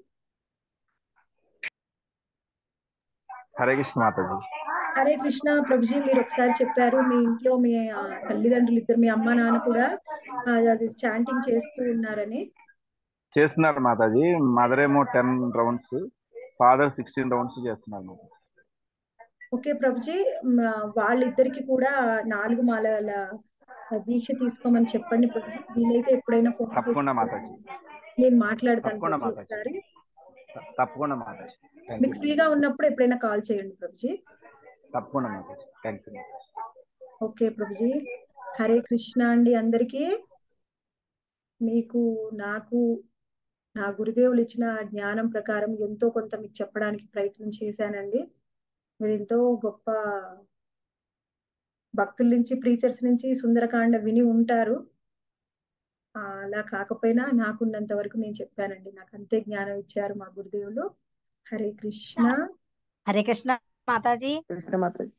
J: హరే కృష్ణ మాతాజీ
A: హరే కృష్ణ ప్రభుజీ మీరు ఒకసారి చెప్పారు మీ ఇంట్లో మీ ఆ, తల్లిదండ్రులు ఇద్దరు మీ అమ్మ నాన్న కూడా ఆ, అది చాంటింగ్ చేస్తూ ఉన్నారని
J: చేస్తున్నారు మాతాజీ మదర్ ఏమో ten rounds father sixteen rounds చేస్తున్నారు మాతాజీ
A: ఓకే ప్రభుజీ మ, వాళ్ళిద్దరికి కూడా నాలుగు మాలల దీక్ష తీసుకోమని చెప్పండి ప్రభుజీ వీలైతే ఎప్పుడైనా ఫోన్
J: తప్పకుండా మాతాజీ
A: నేను మాట్లాడతాను
J: తప్పకుండా
A: ప్రభుజీ
J: మాతాజీ
A: ఒకసారి
J: తప్పకుండా మాతాజీ థ్యాంక్
A: మీకు
J: యూ
A: ఫ్రీగా ఉన్నప్పుడు ఎప్పుడైనా కాల్ చేయండి ప్రభుజీ
J: తప్పకుండా మాతాజీ థ్యాంక్ యూ
A: ఓకే ప్రభుజీ హరే కృష్ణ అండి అందరికీ మీకు నాకు నా గురుదేవులు ఇచ్చిన జ్ఞానం ప్రకారం ఎంతో కొంత మీకు చెప్పడానికి ప్రయత్నం చేశానండి మీరు ఎంతో గొప్ప భక్తుల నుంచి ప్రీచర్స్ నుంచి సుందరకాండ విని ఉంటారు ఆ, అలా కాకపోయినా నాకున్నంత వరకు నేను చెప్పానండి నాకు అంతే జ్ఞానం ఇచ్చారు మా గురుదేవులు హరే కృష్ణ
F: హరే కృష్ణ మాతాజీ
D: కృష్ణ మాతాజీ